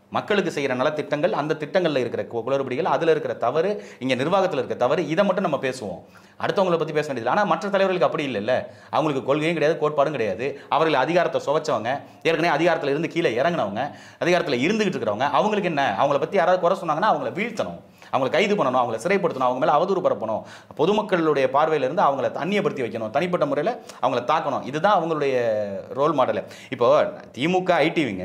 மக்களுக்கு செய்கிற நலத்திட்டங்கள் அந்த திட்டங்களில் இருக்கிற கு- குளறுபடிகள் அதில் இருக்கிற தவறு இங்கே நிர்வாகத்தில் இருக்கிற தவறு இதை மட்டும் நம்ம பேசுவோம் அடுத்தவங்களை பற்றி பேச வேண்டியது ஆனால் மற்ற தலைவர்களுக்கு அப்படி இல்லைல்ல அவங்களுக்கு கொள்கையும் கிடையாது கோட்பாடும் கிடையாது அவர்கள் அதிகாரத்தை சுவைச்சவங்க ஏற்கனவே அதிகாரத்தில் இருந்து கீழே இறங்கினவங்க அதிகாரத்தில் இருந்துகிட்டு இருக்கிறவங்க அவங்களுக்கு என்ன அவங்கள பற்றி யாராவது குறை சொன்னாங்கன்னா அவங்கள வீழ்த்தணும் அவங்களை கைது பண்ணணும் அவங்கள சிறைப்படுத்தணும் அவங்க மேலே அவதூறு பரப்பணும் பொதுமக்களுடைய பார்வையிலிருந்து அவங்கள அந்நியப்படுத்தி வைக்கணும் தனிப்பட்ட முறையில் அவங்கள தாக்கணும் இதுதான் அவங்களுடைய ரோல் மாடல் இப்போ திமுக ஐடிவிங்க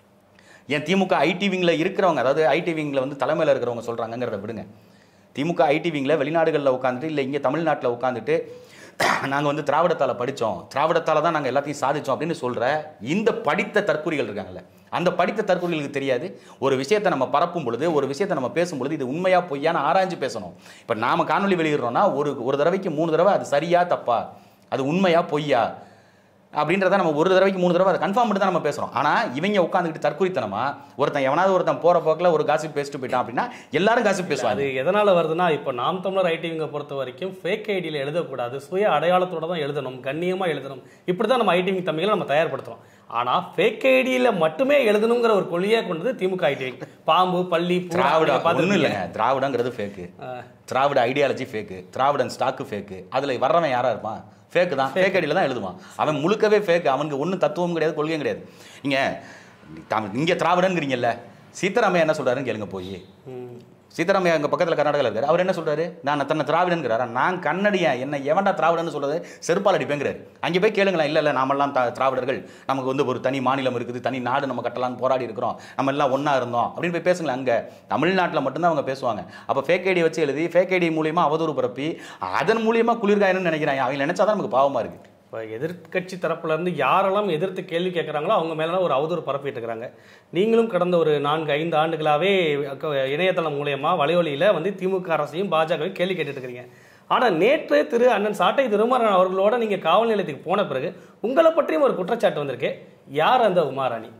ஏன் திமுக ஐடி விங்கில் இருக்கிறவங்க அதாவது ஐடி விங்கில் வந்து தலைமையில் இருக்கிறவங்க சொல்கிறாங்கங்கிறத விடுங்க திமுக ஐடி விங்கில் வெளிநாடுகளில் உட்காந்துட்டு இல்லை இங்கே தமிழ்நாட்டில் உட்காந்துட்டு நாங்கள் வந்து திராவிடத்தால் படித்தோம் திராவிடத்தால் தான் நாங்கள் எல்லாத்தையும் சாதிச்சோம் அப்படின்னு சொல்கிற இந்த படித்த தற்கூரிகள் இருக்காங்கல்ல அந்த படித்த தற்கூரிகளுக்கு தெரியாது ஒரு விஷயத்தை நம்ம பரப்பும் பொழுது ஒரு விஷயத்தை நம்ம பேசும் பொழுது இது உண்மையா பொய்யான்னு ஆராய்ஞ்சு பேசணும் இப்போ நாம காணொலி வெளியிடுறோம்னா ஒரு ஒரு தடவைக்கு மூணு தடவை அது சரியா தப்பா அது உண்மையா பொய்யா அப்படின்றத நம்ம ஒரு தடவைக்கு மூணு தடவை அதை கன்ஃபார்ம் பண்ணி தான் நம்ம பேசுகிறோம் ஆனால் இவங்க உட்காந்துக்கிட்டு தற்குறித்தனமா ஒருத்தன் எவனாவது ஒருத்தன் போகிற போக்கில் ஒரு காசிப் பேசிட்டு போயிட்டான் அப்படின்னா எல்லாரும் காசிப் அது பேசுவாங்க எதனால வருதுன்னா இப்போ நாம் தமிழர் ஐடிவிங்க பொறுத்த வரைக்கும் ஃபேக் ஐடியில் எழுதக்கூடாது சுய அடையாளத்தோட தான் எழுதணும் கண்ணியமா எழுதணும் இப்படி தான் நம்ம ஐடிவிங் தம்பிகளை நம்ம தயார்படுத்துறோம் ஆனா ஃபேக் ஐடியில மட்டுமே எழுதணுங்கிற ஒரு கொள்கையை கொண்டது திமுக ஐடிவிங் பாம்பு பள்ளி பூரா திராவிட நீங்க ஒன்றும் பார்த்திருப்பீங்க. இல்லைங்க திராவிடங்கிறது ஃபேக்கு திராவிட ஐடியாலஜி ஃபேக்கு திராவிடன் ஸ்டாக்கு ஃபேக்கு அதில் வர்றவன் யாரா இருப்பான் ஃபேக்கு தான் ஃபேக் ஐடியில் தான் எழுதுவான் அவன் முழுக்கவே ஃபேக்கு அவனுக்கு ஒன்றும் தத்துவம் கிடையாது கொள்கையும் கிடையாது நீங்கள் இங்கே திராவிடங்கிறீங்கல்ல சீத்தாராமையா என்ன சொல்றாருன்னு கேளுங்க போய் ம். சீத்தாராமையா எங்கள் பக்கத்தில் கர்நாடகாவில் இருக்காரு அவர் என்ன சொல்றாரு நான் தன்னை திராவிடன்கிறாரா நான் கன்னடியன் என்ன எவன்டா திராவிடன்னு சொல்றது செருப்பால் அடிப்பேங்கிறாரு அங்கே போய் கேளுங்களேன் இல்லை இல்லை நாமெல்லாம் த- திராவிடர்கள் நமக்கு வந்து ஒரு தனி மாநிலம் இருக்குது தனி நாடு நம்ம கட்டலாம்னு போராடி இருக்கிறோம் நம்ம எல்லாம் ஒன்றா இருந்தோம் அப்படின்னு போய் பேசுங்களேன் அங்கே தமிழ்நாட்டில் மட்டும்தான் அவங்க பேசுவாங்க அப்போ ஃபேக் ஐடி வச்சு எழுதி ஃபேக் ஐடி மூலியமா அவதூறு பரப்பி அதன் மூலியமா குளிர்காயணும்னு நினைக்கிறாங்க அவங்க நினைச்சாதான் நமக்கு பாவமா இருக்கு இப்போ எதிர்க்கட்சி தரப்புல இருந்து யாரெல்லாம் எதிர்த்து கேள்வி கேட்குறாங்களோ அவங்க மேல ஒரு அவதூறு பரப்பிட்டு இருக்கிறாங்க நீங்களும் கடந்த ஒரு நான்கு ஐந்து ஆண்டுகளாவே அக்க- இணையதளம் மூலயமா வலைவலியில வந்து திமுக அரசையும் பாஜகவையும் கேள்வி கேட்டுட்டு இருக்கிறீங்க ஆனா நேற்று திரு அண்ணன் சாட்டை திருமாறன் அவர்களோட நீங்க காவல் நிலையத்துக்கு போன பிறகு உங்களை பற்றியும் ஒரு குற்றச்சாட்டு வந்திருக்கு யார் அந்த உமாராணி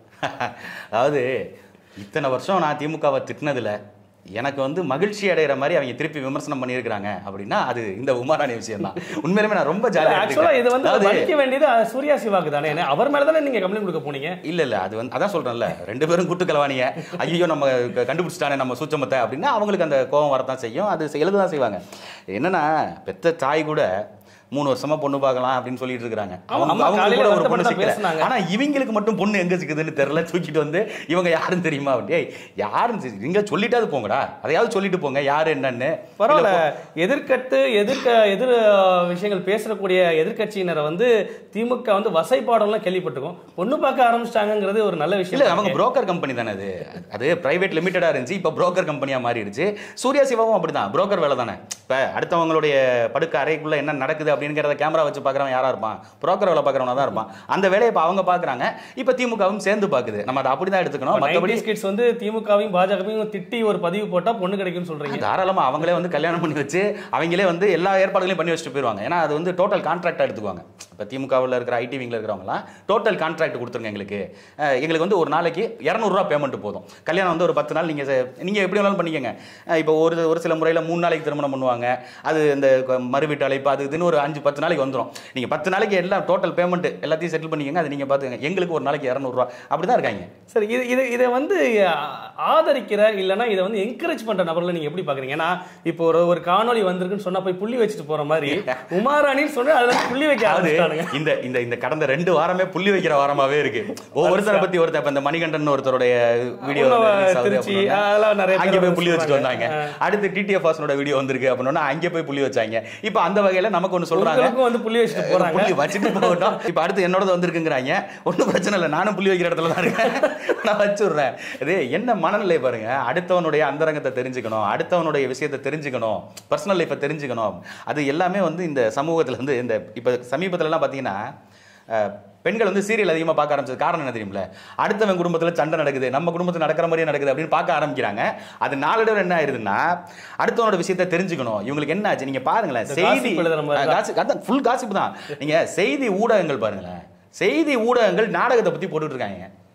அதாவது இத்தனை வருஷம் நான் திமுகவை திட்டினதுல எனக்கு வந்து மகிழ்ச்சி அடைகிற மாதிரி அவங்க திருப்பி விமர்சனம் பண்ணியிருக்கிறாங்க அப்படின்னா அது இந்த உமாராணி விஷயம் தான் உண்மையிலுமே நான் ரொம்ப ஆக்சுவலா இது வந்து ஜாலியாக மதிக்க வேண்டியது அஹ், சூர்யா சிவாக்கு தானே ஏன்னா அவர் மேல தானே நீங்க கம்ப்ளைண்ட் கொடுக்க போனீங்க இல்ல இல்ல அது வந்து அதான் சொல்றேன்ல ரெண்டு பேரும் கூட்டு கலவாணிய ஐயோ நம்ம க- கண்டுபிடிச்சிட்டானே நம்ம சூச்சமத்தை அப்படின்னா அவங்களுக்கு அந்த கோபம் வரத்தான் செய்யும் அது எழுத தான் செய்வாங்க என்னன்னா பெத்த தாய் கூட மூணு வருஷமா பொண்ணு பார்க்கலாம் அப்படின்னு சொல்லிட்டு இருக்காங்க ஆமா, அவங்க அம்மா அவங்க காலையில கூட ஒரு வருத்தப்பட்டு பொண்ணு தான் சிக்கல பேசுனாங்க. ஆனா இவங்களுக்கு மட்டும் பொண்ணு எங்க சிக்குதுன்னு தெரியல தூக்கிட்டு வந்து இவங்க யாருன்னு தெரியுமா அப்படி ஏய் யாருன்னு தெரி- நீங்க சொல்லிட்டாது போங்கடா அதையாவது சொல்லிட்டு போங்க யாரு என்னன்னு பரவாயில்ல எதிர்கட்டு எதிர்க்க எதிர் அஹ், விஷயங்கள் பேசக்கூடிய எதிர்க்கட்சியினரை வந்து திமுக வந்து வசைப்பாடம்லாம் கேள்விப்பட்டிருக்கோம் பொண்ணு பார்க்க ஆரம்பிச்சிட்டாங்கிறது ஒரு நல்ல விஷயம் இல்ல அவங்க புரோக்கர் கம்பெனி தானே அது அது பிரைவேட் லிமிட்டடா இருந்துச்சு இப்போ புரோக்கர் கம்பெனியா மாறிடுச்சு சூர்யா சிவாவும் அப்படிதான் புரோக்கர் வேலை தானே இப்ப அடுத்தவங்களுடைய படுக்க அறைக்குள்ள என்ன நடக்குது அப்படிங்கிறத கேமரா வச்சு பார்க்கறவன் யாரா இருப்பான் புரோக்கர் வேலை பார்க்கறவனா தான் இருப்பான் அந்த வேலையை இப்போ அவங்க பார்க்கறாங்க இப்போ திமுகவும் சேர்ந்து பார்க்குது நம்ம அதை அப்படிதான் எடுத்துக்கணும் மற்றபடி நைன்டிஸ் கிட்ஸ் வந்து திமுகவையும் பாஜகவையும் திட்டி ஒரு பதிவு போட்டா பொண்ணு கிடைக்கும்னு சொல்றீங்க தாராளமா அவங்களே வந்து கல்யாணம் பண்ணி வச்சு அவங்களே வந்து எல்லா ஏற்பாடுகளையும் பண்ணி வச்சுட்டு போயிருவாங்க ஏன்னா அது வந்து டோட்டல் கான்ட்ராக்ட் எடுத்துக்குவாங்க இப்போ திமுகவில் இருக்கிற ஐடி விங்கில் இருக்கிறவங்கலாம் டோட்டல் கான்ட்ராக்ட் கொடுத்துருங்க எங்களுக்கு அஹ் எங்களுக்கு வந்து ஒரு நாளைக்கு இரநூறுவா பேமெண்ட் போதும் கல்யாணம் வந்து ஒரு பத்து நாள் நீங்கள் நீங்கள் எப்படி வேணாலும் பண்ணிக்கங்க அஹ் இப்போ ஒரு ஒரு சில முறையில் மூணு நாளைக்கு திருமணம் பண்ணுவாங்க அது இந்த க- மறுவீட்டு அழைப்பு அது இதுன்னு ஒரு அஞ்சு பத்து நாளைக்கு வந்துடும் நீங்கள் பத்து நாளைக்கு எல்லாம் டோட்டல் பேமெண்ட் எல்லாத்தையும் செட்டில் பண்ணிக்கங்க அது நீங்கள் பார்த்துக்கங்க எங்களுக்கு ஒரு நாளைக்கு இரநூறுவா அப்படி தான் இருக்காங்க சரி இது இது இதை வந்து அஹ், ஆதரிக்கிற இல்லைன்னா இதை வந்து என்கரேஜ் பண்ற நபர்ல நீங்க எப்படி பாக்குறீங்க ஏன்னா இப்போ ஒரு ஒரு காணொளி வந்திருக்குன்னு சொன்னா போய் புள்ளி வச்சுட்டு போற மாதிரி உமாராணின்னு சொன்னா அதுல இருந்து புள்ளி வைக்க அதாவது ஆரம்பிச்சிட்டானுங்க இந்த இந்த இந்த கடந்த ரெண்டு வாரமே புள்ளி வைக்கிற வாரமாவே இருக்கு ஒவ்வொருத்தரை பத்தி ஒருத்தர் இப்ப இந்த மணிகண்டன் ஒருத்தருடைய வீடியோ உணவ திருச்சி, அதெல்லாம் நிறைய பேர் அங்க போய் வந்து புள்ளி வச்சுட்டு சொல்றாங்க. வந்தாங்க அடுத்து டிடிஎஃப் வாசனோட வீடியோ வந்திருக்கு அப்படின்னா அங்க போய் புள்ளி வச்சாங்க இப்ப அந்த வகையில நமக்கு ஒண்ணு சொல்றாங்க உங்களுக்கும் வந்து புள்ளி வச்சுட்டு போறாங்க புள்ளி வச்சுட்டு போகட்டும் இப்ப அடுத்து என்னோட வந்திருக்குங்கிறாங்க ஒண்ணும் பிரச்சனை இல்லை நானும் புள்ளி வைக்கிற இடத்துல தான் இருக்கேன் நான் வச்சு விடுறேன் இது என்ன மனநிலை பாருங்க அடுத்தவனுடைய அந்தரங்கத்தை தெரிஞ்சுக்கணும் அடுத்தவனுடைய விஷயத்தை தெரிஞ்சுக்கணும் பர்சனல் லைஃப்பை தெரிஞ்சுக்கணும் அது எல்லாமே வந்து இந்த சமூகத்துல வந்து இந்த இப்ப சமீபத்துல எல்லாம் பாத்தீங்கன்னா அஹ், பெண்கள் வந்து சீரியல் அதிகமாக பார்க்க ஆரம்பிச்சது காரணம் என்ன தெரியுமில்ல அடுத்தவன் குடும்பத்தில் சண்டை நடக்குது நம்ம குடும்பத்தில் நடக்கிற மாதிரியே நடக்குது அப்படின்னு பார்க்க ஆரம்பிக்கிறாங்க அது நாளடைவில் என்ன ஆயிருதுன்னா அடுத்தவனோட விஷயத்தை தெரிஞ்சுக்கணும் இவங்களுக்கு என்ன ஆச்சு நீங்க பாருங்களேன் இந்த செய்தி gossip எழுதுற மாதிரி தான். காசு அதான் ஃபுல் காசிப் தான் நீங்க செய்தி ஊடகங்கள் பாருங்களேன் செய்தி ஊடகங்கள் நாடகத்தை பத்தி போட்டுட்டு இருக்காங்க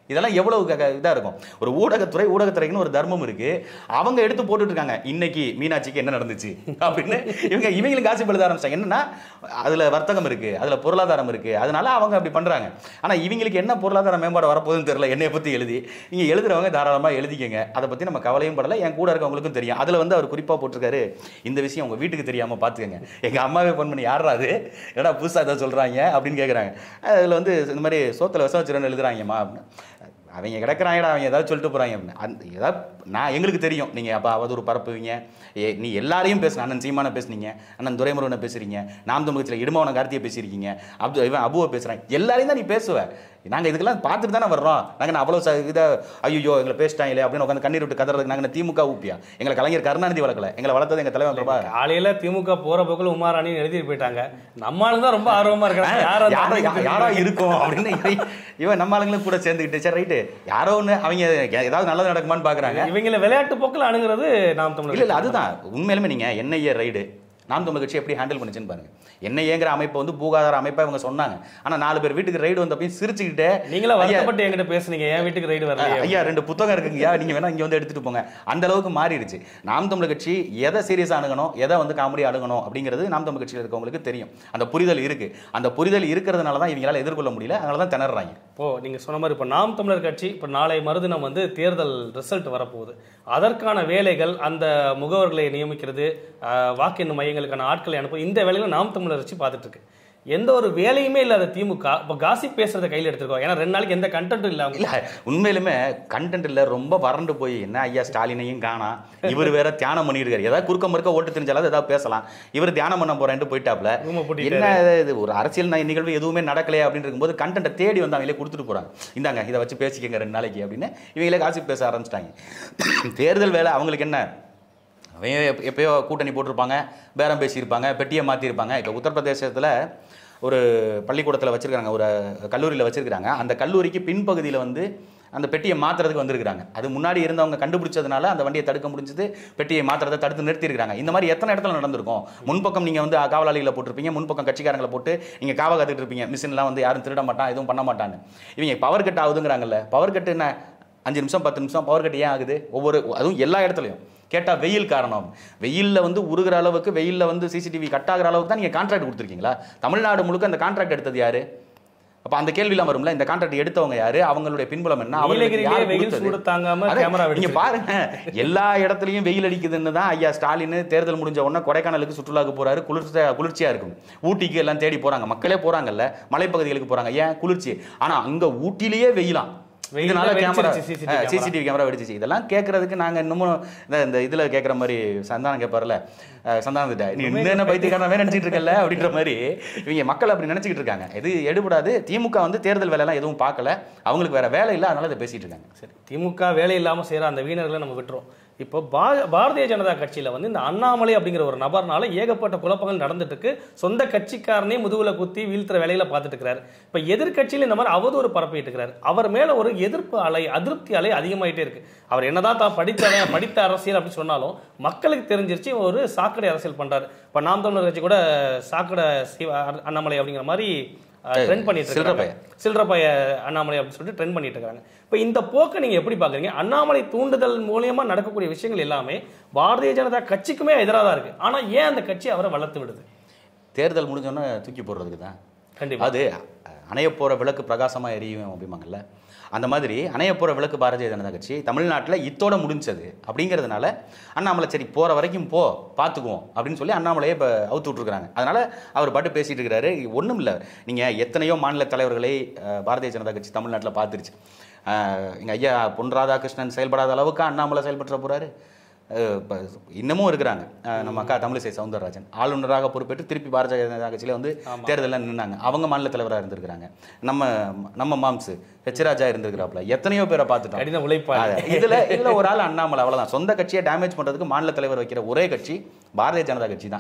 இதெல்லாம் எவ்வளவு க- க- இதா இருக்கும் ஒரு ஊடகத்துறை ஊடகத்துறைக்குன்னு ஒரு தர்மம் இருக்கு அவங்க எடுத்து போட்டுட்டு இருக்காங்க இன்னைக்கு மீனாட்சிக்கு என்ன நடந்துச்சு அப்படின்னு இவங்க இவங்களுக்கு காசு எழுத ஆரம்பிச்சாங்க என்னன்னா அதுல வர்த்தகம் இருக்கு அதுல பொருளாதாரம் இருக்கு அதனால அவங்க அப்படி பண்றாங்க ஆனா இவங்களுக்கு என்ன பொருளாதார மேம்பாடு வரப்போகுதுன்னு தெரியல என்னைய பத்தி எழுதி நீங்க எழுதுறவங்க தாராளமா எழுதிக்கங்க அதை பத்தி நம்ம கவலையும் படல என் கூட இருக்கவங்களுக்கும் தெரியும் அதுல வந்து அவர் குறிப்பா போட்டிருக்காரு இந்த விஷயம் உங்க வீட்டுக்கு தெரியாம பாத்துக்கங்க எங்க அம்மாவே ஃபோன் பண்ணி யாரா அது ஏடா புதுசா ஏதோ சொல்றாங்க அப்படின்னு கேக்குறாங்க அதுல வந்து இந்த மாதிரி சோத்துல விஷம் வச்சிருன்னு எழுதுறாங்கம்மா அப்படின்னு அவங்க கிடக்குறாங்கடா அவங்க ஏதாவது சொல்லிட்டு போறாங்க அப்படின்னு அந்த ஏதாவது நான் எங்களுக்கு தெரியும் நீங்க அப்போ அவதூறு பரப்புவீங்க ஏ நீ எல்லாரையும் பேசுன அண்ணன் சீமான பேசுனீங்க அண்ணன் துரைமுருகனை பேசுறீங்க நாம் தமிழகத்தில் இடுமவன கார்த்தியை பேசியிருக்கீங்க அப்து இவன் அபுவை பேசுறான் எல்லாரையும் தான் நீ பேசுவ நாங்க இதுக்கெல்லாம் பார்த்துட்டு தானே வர்றோம் நாங்க நான் அவ்வளோ இதை ஐயோ எங்களை பேசிட்டாங்களே அப்படின்னு உட்காந்து கண்ணீர் விட்டு கதறதுக்கு நாங்கள் திமுக ஊப்பியா எங்களை கலைஞர் கருணாநிதி வளர்க்கல எங்களை வளர்த்தது எங்க தலைவர் பிரபா காலையில திமுக போற போக்குல உமாராணின்னு எழுதிட்டு போயிட்டாங்க நம்ம ஆளு தான் ரொம்ப ஆர்வமா இருக்காங்க யார் அந்த யாரோ பதவிக்கு யாரோ இருக்கும் அப்படின்னு இவன் இவன் நம்ம ஆளுங்களும் கூட சேர்ந்துக்கிட்டு சரி ரைட்டு யாரோ ஒன்று அவங்க ஏதாவது நல்லது நடக்குமான்னு பார்க்குறாங்க இவங்கள விளையாட்டு போக்குல அணுகிறது நாம் தமிழர் இல்ல இல்ல அதுதான் உண்மையிலுமே நீங்க என்ஐஏ ரைடு நாம் தமிழ் கட்சி எப்படி ஹேண்டில் பண்ணுச்சுன்னு பாருங்க என்ஐஏங்கிற அமைப்பை வந்து பூகாதார அமைப்பா இவங்க சொன்னாங்க ஆனா நாலு பேர் வீட்டுக்கு ரைடு வந்தப்பையும் சிரிச்சுக்கிட்டே நீங்களா ஐயா, வருத்தப்பட்டு என்கிட்ட பேசுனீங்க என் வீட்டுக்கு ரைடு வரலையே ஐயா ரெண்டு புத்தகம் இருக்குங்கய்யா நீங்க வேணா இங்க வந்து எடுத்துட்டு போங்க அந்த அளவுக்கு மாறிடுச்சு நாம் தமிழ் கட்சி எதை சீரியஸா அணுகணும் எதை வந்து காமெடி அணுகணும் அப்படிங்கிறது நாம் தமிழ் கட்சியில் இருக்கவங்களுக்கு தெரியும் அந்த புரிதல் இருக்கு அந்த புரிதல் இருக்கிறதுனால தான் இவங்களால எதிர்கொள்ள முடியல அதனால தான் திணறாங்க இப்போ நீங்க சொன்ன மாதிரி இப்போ நாம் தமிழர் கட்சி இப்போ நாளை மறுதினம் வந்து தேர்தல் ரிசல்ட் வரப்போகுது அதற்கான வேலைகள் அந்த முகவர்களை நியமிக்கிறது ஆஹ், வாக்கு எண்ணும் மையங்களுக்கான ஆட்களை அனுப்ப இந்த வேலைகளை நாம் தமிழர் கட்சி பார்த்துட்டு இருக்கு எந்த ஒரு வேலையுமே இல்லாத திமுக இப்போ காசிப் பேசுறதை கையில் எடுத்துருக்கோம் ஏன்னா ரெண்டு நாளைக்கு எந்த கண்டென்ட்டும் இல்லை அவங்க இல்ல உண்மையிலுமே கண்டென்ட் இல்ல ரொம்ப வறண்டு போய் என்ன ஐயா ஸ்டாலினையும் காணா இவர் வேற தியானம் பண்ணிட்டு இருக்காரு ஏதாவது குறுக்க முறுக்க ஓட்டு தெரிஞ்சாலும் ஏதாவது பேசலாம் இவர் தியானம் பண்ண போறேன்ட்டு போயிட்டாப்ல ரூமை பூட்டிட்டாரு. என்ன இது ஒரு அரசியல் ந- நிகழ்வு எதுவுமே நடக்கலையே அப்படின்னு இருக்கும்போது கண்டென்ட்டை தேடி வந்து அவங்களே கொடுத்துட்டு போறாங்க இந்தாங்க இதை வச்சு பேசிக்கங்க ரெண்டு நாளைக்கு அப்படின்னு இவங்களே காசு பேச ஆரம்பிச்சிட்டாங்க தேர்தல் வேலை அவங்களுக்கு என்ன அவன் எப்ப- எப்பயோ கூட்டணி போட்டிருப்பாங்க பேரம் பேசியிருப்பாங்க பெட்டியை மாற்றிருப்பாங்க இப்போ உத்தரப்பிரதேசத்தில் ஒரு பள்ளிக்கூடத்தில் வச்சிருக்காங்க ஒரு கல்லூரியில் வச்சிருக்காங்க அந்த கல்லூரிக்கு பின்பகுதியில் வந்து அந்த பெட்டியை மாற்றுறதுக்கு வந்திருக்காங்க அது முன்னாடி இருந்தவங்க கண்டுபிடிச்சதுனால அந்த வண்டியை தடுக்க முடிஞ்சது பெட்டியை மாற்றுறதை தடுத்து நிறுத்தியிருக்காங்க இந்த மாதிரி எத்தனை இடத்துல நடந்திருக்கும் முன்பக்கம் நீங்கள் வந்து காவலாளிகளை போட்டிருப்பீங்க முன்பக்கம் கட்சிக்காரங்களை போட்டு நீங்கள் காவ காத்துட்டு இருப்பீங்க மிஷின்லாம் வந்து யாரும் திருட மாட்டான் எதுவும் பண்ண மாட்டான்னு இவங்க பவர் கட் ஆகுதுங்கிறாங்கல்ல பவர் கட் என்ன அஞ்சு நிமிஷம் பத்து நிமிஷம் பவர் கட் ஏன் ஆகுது ஒவ்வொரு அதுவும் எல்லா இடத்துலையும் கேட்டால் வெயில் காரணம் வெயிலில் வந்து உருகிற அளவுக்கு வெயிலில் வந்து சிசிடிவி கட் ஆகிற அளவுக்கு தான் நீங்கள் கான்ட்ராக்ட் கொடுத்துருக்கீங்களா தமிழ்நாடு முழுக்க அந்த கான்ட்ராக்ட் எடுத்தது யாரு அப்போ அந்த கேள்விலாம் வரும்ல இந்த கான்ட்ராக்ட் எடுத்தவங்க யாரு அவங்களுடைய பின்புலம் என்ன அவங்களுக்கு நீலகிரியிலே யார் வெயில் கொடுத்தது? சூடு தாங்காம அதே, கேமரா நீங்க வெடிச்சு பாருங்க எல்லா இடத்துலயும் வெயில் அடிக்குதுன்னு தான் ஐயா ஸ்டாலின் தேர்தல் முடிஞ்ச உடனே கொடைக்கானலுக்கு சுற்றுலாக்கு போறாரு குளிர்ச்சியா குளிர்ச்சியா இருக்கும் ஊட்டிக்கு எல்லாம் தேடி போறாங்க மக்களே போறாங்கல்ல மலைப்பகுதிகளுக்கு போறாங்க ஏன் குளிர்ச்சி ஆனா அங்க ஊட்டிலேயே வெயிலாம் வெயில்ல இதனால கேமரா வெடிச்சிருச்சு CCTV camera. சிசிடிவி கேமரா வெடிச்சிச்சு இதெல்லாம் கேட்கறதுக்கு நாங்க இன்னமும் இந்த- இந்த இதுல கேட்குற மாதிரி சந்தானம் கேட்பார்ல அஹ், சந்தானத்திட்ட நீ இன்னும் என்ன பைத்தியக்காரனவே நினைச்சிட்டு இருக்கல அப்படின்ற மாதிரி இவங்க மக்கள் அப்படி நினைச்சிட்டு இருக்காங்க இது எடுபடாது திமுக வந்து தேர்தல் வேலையெல்லாம் எதுவும் பார்க்கல அவங்களுக்கு வேற வேலை இல்லை அதனால இதை பேசிட்டு இருக்காங்க சரி திமுக வேலை இல்லாமல் செய்கிற அந்த வீணர்களை நம்ம விட்டுறோம் இப்போ பா பாரதிய ஜனதா கட்சியில் வந்து இந்த அண்ணாமலை அப்படிங்கிற ஒரு நபர்னால ஏகப்பட்ட குழப்பங்கள் நடந்துட்டு இருக்கு சொந்த கட்சிக்காரனே முதுகுல குத்தி வீழ்த்துற வேலையில பார்த்துட்டு இருக்கிறாரு இப்போ எதிர்க்கட்சியில் இந்த மாதிரி அவதூறு பரப்பிட்டு இருக்கிறாரு அவர் மேல ஒரு எதிர்ப்பு அலை அதிருப்தி அலை அதிகமாயிட்டே இருக்கு அவர் என்னதான் தான் படித்தவன் படித்த அரசியல் அப்படின்னு சொன்னாலும் மக்களுக்கு தெரிஞ்சிருச்சு ஒரு சாக்கடை அரசியல் பண்றாரு இப்போ நாம் தமிழர் கட்சி கூட சாக்கடை சிவ அண்ணாமலை அப்படிங்கிற மாதிரி ட்ரெண்ட் பண்ணிட்டு சில்லறை இருக்காங்க சில்லற பைய அண்ணாமலை அப்படின்னு சொல்லிட்டு ட்ரெண்ட் பண்ணிட்டு இருக்காங்க இப்போ இந்த போக்கை நீங்க எப்படி பாக்குறீங்க அண்ணாமலை தூண்டுதல் மூலியமா நடக்கக்கூடிய விஷயங்கள் எல்லாமே பாரதிய ஜனதா கட்சிக்குமே எதிராக தான் இருக்கு ஆனா ஏன் அந்த கட்சி அவரை வளர்த்து விடுது தேர்தல் முடிஞ்சோன்னே தூக்கி போடுறதுக்கு தான் கண்டிப்பா அது அணைய போற விளக்கு பிரகாசமா எரியும் அப்படிம்பாங்கல்ல அந்த மாதிரி அணைய போற விளக்கு பாரதிய ஜனதா கட்சி தமிழ்நாட்டில் இத்தோட முடிஞ்சது அப்படிங்கிறதுனால அண்ணாமலை சரி போற வரைக்கும் போ பார்த்துக்குவோம் அப்படின்னு சொல்லி அண்ணாமலையை இப்போ அவுத்து விட்டுருக்காங்க அதனால அவர் பாட்டு பேசிட்டு இருக்கிறாரு ஒன்றும் இல்லை நீங்க எத்தனையோ மாநில தலைவர்களை அஹ், பாரதிய ஜனதா கட்சி தமிழ்நாட்டில் பார்த்துருச்சு அஹ், எங்க ஐயா பொன் ராதாகிருஷ்ணன் செயல்படாத அளவுக்கு அண்ணாமலை செயல்பட்டுற போறாரு அஹ் இப்ப இன்னமும் இருக்கிறாங்க அஹ் நம்ம அக்கா தமிழிசை சவுந்தரராஜன் ஆளுநராக பொறுப்பேற்று திருப்பி பாரதிய ஜனதா கட்சியில வந்து தேர்தலில் நின்னாங்க அவங்க மாநில தலைவராக இருந்திருக்கிறாங்க நம்ம நம்ம மாம்சு ஹெச் ராஜா இருந்திருக்கிறாப்ல எத்தனையோ பேரை பார்த்துட்டோம் கடின உழைப்பா அத- இதுல இதுல ஒரு ஆள் அண்ணாமலை அவ்வளவுதான் சொந்த கட்சியை டேமேஜ் பண்றதுக்கு மாநில தலைவர் வைக்கிற ஒரே கட்சி பாரதிய ஜனதா கட்சி தான்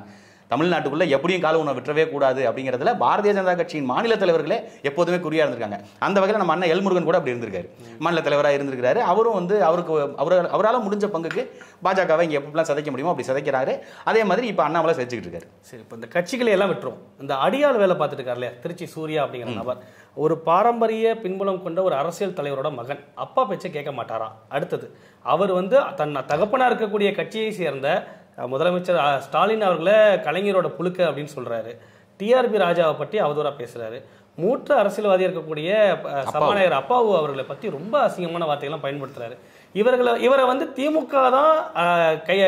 தமிழ்நாட்டுக்குள்ள எப்படியும் கால உணவு விட்டுறவே கூடாது அப்படிங்கிறதுல பாரதிய ஜனதா கட்சியின் மாநில தலைவர்களே எப்போதுமே குறியா இருந்திருக்காங்க அந்த வகையில் நம்ம அண்ணன் எல்முருகன் கூட அப்படி இருந்திருக்காரு மாநில தலைவராக இருந்திருக்காரு அவரும் வந்து அவருக்கு அவர் அவரால் முடிஞ்ச பங்குக்கு பாஜகவை இங்கே எப்படிலாம் சிதைக்க முடியுமோ அப்படி சிதைக்கிறாரு அதே மாதிரி இப்போ அண்ணாமலை செஞ்சுக்கிட்டு இருக்காரு சரி இப்போ இந்த கட்சிகளை எல்லாம் விட்டுரும் இந்த அடியாள் வேலை பார்த்துட்டு இருக்காரு இல்லையா திருச்சி சூர்யா அப்படிங்கிற நபர் ஒரு பாரம்பரிய பின்புலம் கொண்ட ஒரு அரசியல் தலைவரோட மகன் அப்பா பேச்சை கேட்க மாட்டாரா அடுத்தது அவர் வந்து தன் தகப்பனா இருக்கக்கூடிய கட்சியை சேர்ந்த அஹ், முதலமைச்சர் அஹ், ஸ்டாலின் அவர்களை கலைஞரோட புழுக்க அப்படின்னு சொல்றாரு டிஆர்பி ராஜாவை பற்றி அவதூறா பேசுறாரு மூத்த அரசியல்வாதியா இருக்கக்கூடிய அஹ், சபாநாயகர் அப்பாவு அவர்களை பத்தி ரொம்ப அசிங்கமான வார்த்தைகள்லாம் பயன்படுத்துறாரு இவர்களை இவரை வந்து திமுக தான் அஹ், கைய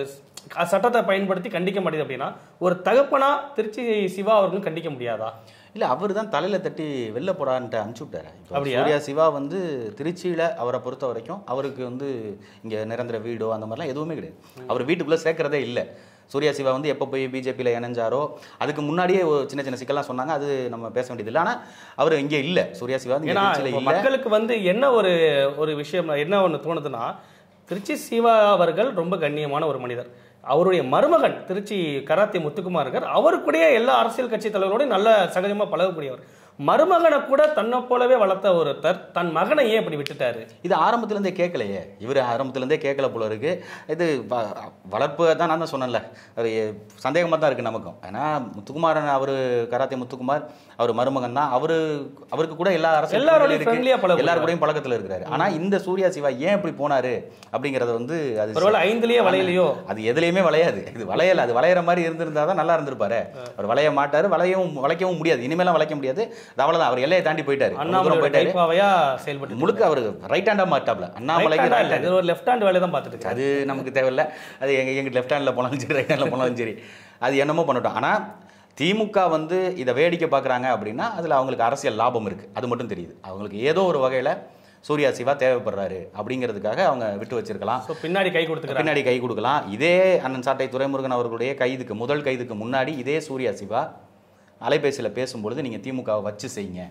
க- சட்டத்தை பயன்படுத்தி கண்டிக்க மாட்டேது அப்படின்னா ஒரு தகப்பனா திருச்சி சிவா அவர்களும் கண்டிக்க முடியாதா இல்ல அவர் தான் தலையில தட்டி வெளில போடான்ட்டு அனுப்பிச்சு விட்டாரு இப்போ அப்படியா? சூர்யா சிவா வந்து திருச்சியில அவரை பொறுத்த வரைக்கும் அவருக்கு வந்து இங்க நிரந்தர வீடோ அந்த மாதிரிலாம் எதுவுமே கிடையாது அவர் வீட்டுக்குள்ள சேர்க்கறதே இல்லை சூர்யா சிவா வந்து எப்போ போய் பிஜேபியில் இணைஞ்சாரோ அதுக்கு முன்னாடியே ஒரு சின்ன சின்ன சிக்கல்லாம் சொன்னாங்க அது நம்ம பேச வேண்டியது இல்லை ஆனால் அவர் இங்கே இல்லை சூர்யா சிவா வந்து இங்க ஏன்னா திருச்சியில இப்போ இல்லை மக்களுக்கு வந்து என்ன ஒரு ஒரு விஷயம் என்ன ஒன்று தோணுதுன்னா திருச்சி சிவா அவர்கள் ரொம்ப கண்ணியமான ஒரு மனிதர் அவருடைய மருமகன் திருச்சி கராத்தே முத்துக்குமார் இருக்கார் அவருக்குடைய எல்லா அரசியல் கட்சி தலைவரோடையும் நல்ல சகஜமா பழகக்கூடியவர் மருமகனை கூட தன்னை போலவே வளர்த்த ஒருத்தர் தன் மகனை ஏன் இப்படி விட்டுட்டாரு இது ஆரம்பத்துலேருந்தே கேட்கலையே இவர் ஆரம்பத்துலேருந்தே கேட்கல போல இருக்கு இது வ- வளர்ப்பு தான் நான் தான் சொன்னேன்ல அது சந்தேகமாக தான் இருக்குது நமக்கும் ஏன்னா முத்துக்குமாரன் அவர் கராத்தே முத்துக்குமார் அவர் மருமகன் தான் அவரு அவருக்கு கூட எல்லா அரசியல் எல்லாரோடையும் இருக்கு. friendly-ஆ பழகுவார். எல்லார் கூடயும் பழக்கத்தில் இருக்கிறாரு ஆனா இந்த சூர்யா சிவா ஏன் இப்படி போனாரு அப்படிங்கறத வந்து அது ஒருவேளை ஐந்துலயே வளையலையோ அது எதுலையுமே வளையாது இது வளையல அது வளையற மாதிரி இருந்திருந்தா தான் நல்லா இருந்திருப்பாரு அவர் வளைய மாட்டாரு வளையவும் வளைக்கவும் முடியாது இனிமேலாம் வளைக்க முடியாது அது அவ்வளவுதான் அவர் எல்லையை தாண்டி போயிட்டாரு ரொம்ப தூரம் அண்ணாமலை போயிட்டாரு கைப்பாவையா செயல்பட்டு முழுக்க அவர் ரைட் ஹேண்டா மாட்டாப்ல அண்ணாமலைக்கு Right hand right இல்ல, hand. இது ஒரு லெஃப்ட் ஹேண்ட் வேலையை தான் பார்த்துட்டு இருக்காரு அது நமக்கு தேவையில்ல அது எங்க எங்க லெஃப்ட் ஹேண்டில் போனாலும் சரி ரைட் ஹேண்டில் போனாலும் சரி அது என்னமோ பண்ணட்டும் ஆனா திமுக வந்து இதை வேடிக்கை பார்க்குறாங்க அப்படின்னா அதில் அவங்களுக்கு அரசியல் லாபம் இருக்குது அது மட்டும் தெரியுது அவங்களுக்கு ஏதோ ஒரு வகையில் சூர்யா சிவா தேவைப்படுறாரு அப்படிங்கிறதுக்காக அவங்க விட்டு வச்சிருக்கலாம் ஸோ பின்னாடி கை கொடுத்துக்கிறாங்க பின்னாடி கை கொடுக்கலாம் இதே அண்ணன் சாட்டை துரைமுருகன் அவர்களுடைய கைதுக்கு முதல் கைதுக்கு முன்னாடி இதே சூர்யா சிவா அலைபேசியில் பேசும்பொழுது நீங்கள் திமுகவை வச்சு செய்யுங்க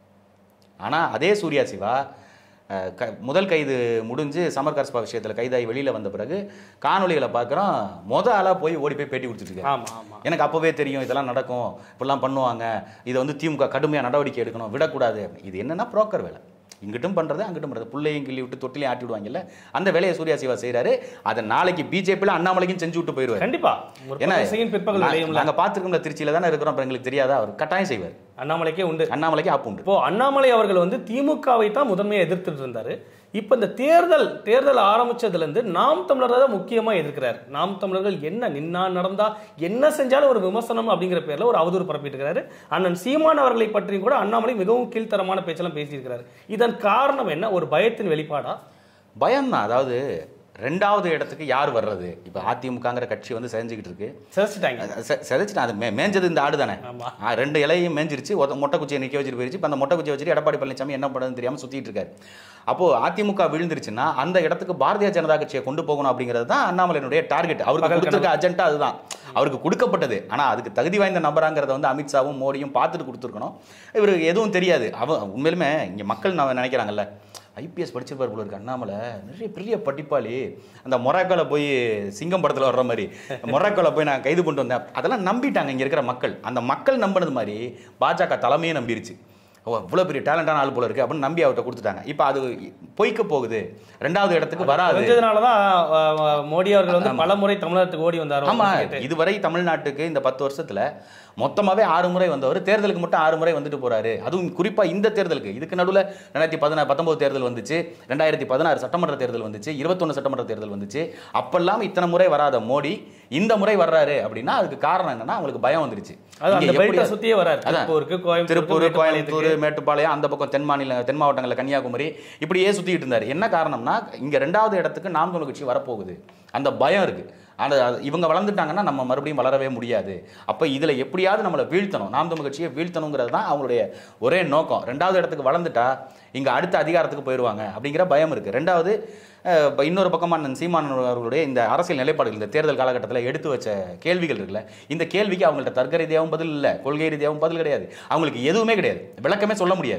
ஆனால் அதே சூர்யா சிவா அஹ், க முதல் கைது முடிஞ்சு சமர் கஸ்பா விஷயத்தில் கைதாகி வெளியில் வந்த பிறகு காணொளிகளை பார்க்குறோம் மொத ஆளாக போய் ஓடி போய் பேட்டி கொடுத்துட்டு ஆமா ஆமா எனக்கு அப்போவே தெரியும் இதெல்லாம் நடக்கும் இப்படிலாம் பண்ணுவாங்க இதை வந்து திமுக கடுமையாக நடவடிக்கை எடுக்கணும் விடக்கூடாது இது என்னன்னா புரோக்கர் வேலை இங்கிட்டும் பண்ணுறது அங்கிட்டும் பண்ணுறது பிள்ளையும் கிள்ளி விட்டு தொட்டிலையும் ஆட்டி விடுவாங்கல்ல அந்த வேலையை சூர்யா சிவா செய்கிறாரு அதை நாளைக்கு பிஜேபியில் அண்ணாமலைக்கும் செஞ்சு விட்டு போயிடுவார் கண்டிப்பா ஏன்னா முற்பகல் செய்யும் பிற்பகல் விளையும்ல நாங்கள் பார்த்துருக்கோம்ல திருச்சியில் தானே இருக்கிறோம் அப்புறம் எங்களுக்கு தெரியாதா அவர் கட்டாயம் செய்வார் அண்ணாமலைக்கே உண்டு அண்ணாமலைக்கு ஆப்பு உண்டு இப்போ அண்ணாமலை அவர்கள் வந்து திமுகவை தான் முதன்மையா எதிர்த்துட்டு இருந்தாரு இப்போ இந்த தேர்தல் தேர்தல் ஆரம்பிச்சதுல இருந்து நாம் தமிழர் தான் முக்கியமா எதிர்க்கிறார் நாம் தமிழர்கள் என்ன நின்னா நடந்தா என்ன செஞ்சாலும் ஒரு விமர்சனம் அப்படிங்கிற பேர்ல ஒரு அவதூறு பரப்பிட்டு இருக்கிறாரு அண்ணன் சீமான் அவர்களை பற்றி கூட அண்ணாமலை மிகவும் கீழ்த்தரமான பேச்செல்லாம் பேசியிருக்கிறாரு இதன் காரணம் என்ன ஒரு பயத்தின் வெளிப்பாடா பயம்தான் அதாவது ரெண்டாவது இடத்துக்கு யார் வர்றது இப்போ அதிமுகங்கிற கட்சி வந்து செஞ்சுக்கிட்டு இருக்கு சிதைச்சிட்டாங்க செ- செதைச்சிட்டு அது மே- மேஞ்சது இந்த ஆடு தானே ஆமா. ஆ, ரெண்டு இலையும் மேஞ்சிருச்சு ஒத்த மொட்டை குச்சியை நிற்க வச்சுட்டு போயிருச்சு இப்போ அந்த மொட்டை குச்சியை வச்சுட்டு எடப்பாடி பழனிசாமி என்ன பண்ணுறதுன்னு தெரியாமல் சுற்றிட்டு இருக்காரு அப்போது அதிமுக விழுந்துருச்சுன்னா அந்த இடத்துக்கு பாரதிய ஜனதா கட்சியை கொண்டு போகணும் அப்படிங்கிறது தான் அண்ணாமலையினுடைய டார்கெட் அவருக்கு பகல் கொடுத்துருக்க அஜெண்டா அதுதான் அவருக்கு கொடுக்கப்பட்டது ஆனால் அதுக்கு தகுதி வாய்ந்த நபராங்கிறத வந்து அமித்ஷாவும் மோடியும் பார்த்துட்டு கொடுத்துருக்கணும் இவருக்கு எதுவும் தெரியாது அவன் உண்மையிலுமே இங்கே மக்கள் நான் நினைக்கிறாங்கல்ல ஐபிஎஸ் படிச்சிருப்பார் போல இருக்கு அண்ணாமலை நிறைய பெரிய படிப்பாளி அந்த மொராக்கோல போய் சிங்கம் படத்தில் வர்ற மாதிரி மொராக்கோல போய் நான் கைது கொண்டு வந்தேன் அதெல்லாம் நம்பிட்டாங்க இங்கே இருக்கிற மக்கள் அந்த மக்கள் நம்பினது மாதிரி பாஜக தலைமையே நம்பிருச்சு ஓ இவ்வளோ பெரிய டேலண்டான ஆள் போல இருக்கு அப்படின்னு நம்பி அவர்கிட்ட கொடுத்துட்டாங்க இப்போ அது பொய்க்க போகுது ரெண்டாவது இடத்துக்கு வராது தெரிஞ்சதுனாலதான் அஹ், அஹ், மோடி அவர்கள் வந்து பல முறை தமிழகத்துக்கு ஓடி வந்தார் ஆமா இதுவரை தமிழ்நாட்டுக்கு இந்த பத்து வருஷத்துல மொத்தமாவே ஆறு முறை வந்தவர் தேர்தலுக்கு மட்டும் ஆறு முறை வந்துட்டு போறாரு அதுவும் குறிப்பா இந்த தேர்தலுக்கு இதுக்கு நடுவில் ரெண்டாயிரத்தி பதினாறு பத்தொன்பது தேர்தல் வந்துச்சு ரெண்டாயிரத்தி பதினாறு சட்டமன்ற தேர்தல் வந்துச்சு இருபத்தொன்னு சட்டமன்ற தேர்தல் வந்துச்சு அப்பெல்லாம் இத்தனை முறை வராத மோடி இந்த முறை வர்றாரு அப்படின்னா அதுக்கு காரணம் என்னன்னா அவங்களுக்கு பயம் வந்துருச்சு அது அந்த இங்க பெல்ட்டை எப்படியா- சுத்தியே வராரு அதான். திருப்பூருக்கு கோயம்புத்தூர் திருப்பூர் கோயம்புத்தூர் மேட்டுப்பாளையம் அந்த பக்கம் தென் மாநில தென் மாவட்டங்களில் கன்னியாகுமரி இப்படியே சுத்திட்டு இருந்தார் என்ன காரணம்னா இங்க ரெண்டாவது இடத்துக்கு நாம் தமிழ் கட்சி வரப்போகுது அந்த பயம் இருக்கு அந்த அது- இவங்க வளர்ந்துட்டாங்கன்னா நம்ம மறுபடியும் வளரவே முடியாது அப்போ இதுல எப்படியாவது நம்மளை வீழ்த்தணும் நாம் தமிழ் கட்சியை வீழ்த்தணுங்கிறது தான் அவங்களுடைய ஒரே நோக்கம் ரெண்டாவது இடத்துக்கு வளர்ந்துட்டா இங்க அடுத்த அதிகாரத்துக்கு போயிடுவாங்க அப்படிங்கிற பயம் இருக்கு ரெண்டாவது அஹ், இப்ப இன்னொரு பக்கமா அண்ணன் சீமான் அவர்களுடைய இந்த அரசியல் நிலைப்பாடுகள் இந்த தேர்தல் காலகட்டத்தில் எடுத்து வச்ச கேள்விகள் இருக்குல்ல இந்த கேள்விக்கு அவங்கள்ட்ட தர்க்க ரீதியாகவும் பதில் இல்லை கொள்கை ரீதியாகவும் பதில் கிடையாது அவங்களுக்கு எதுவுமே கிடையாது விளக்கமே சொல்ல முடியாது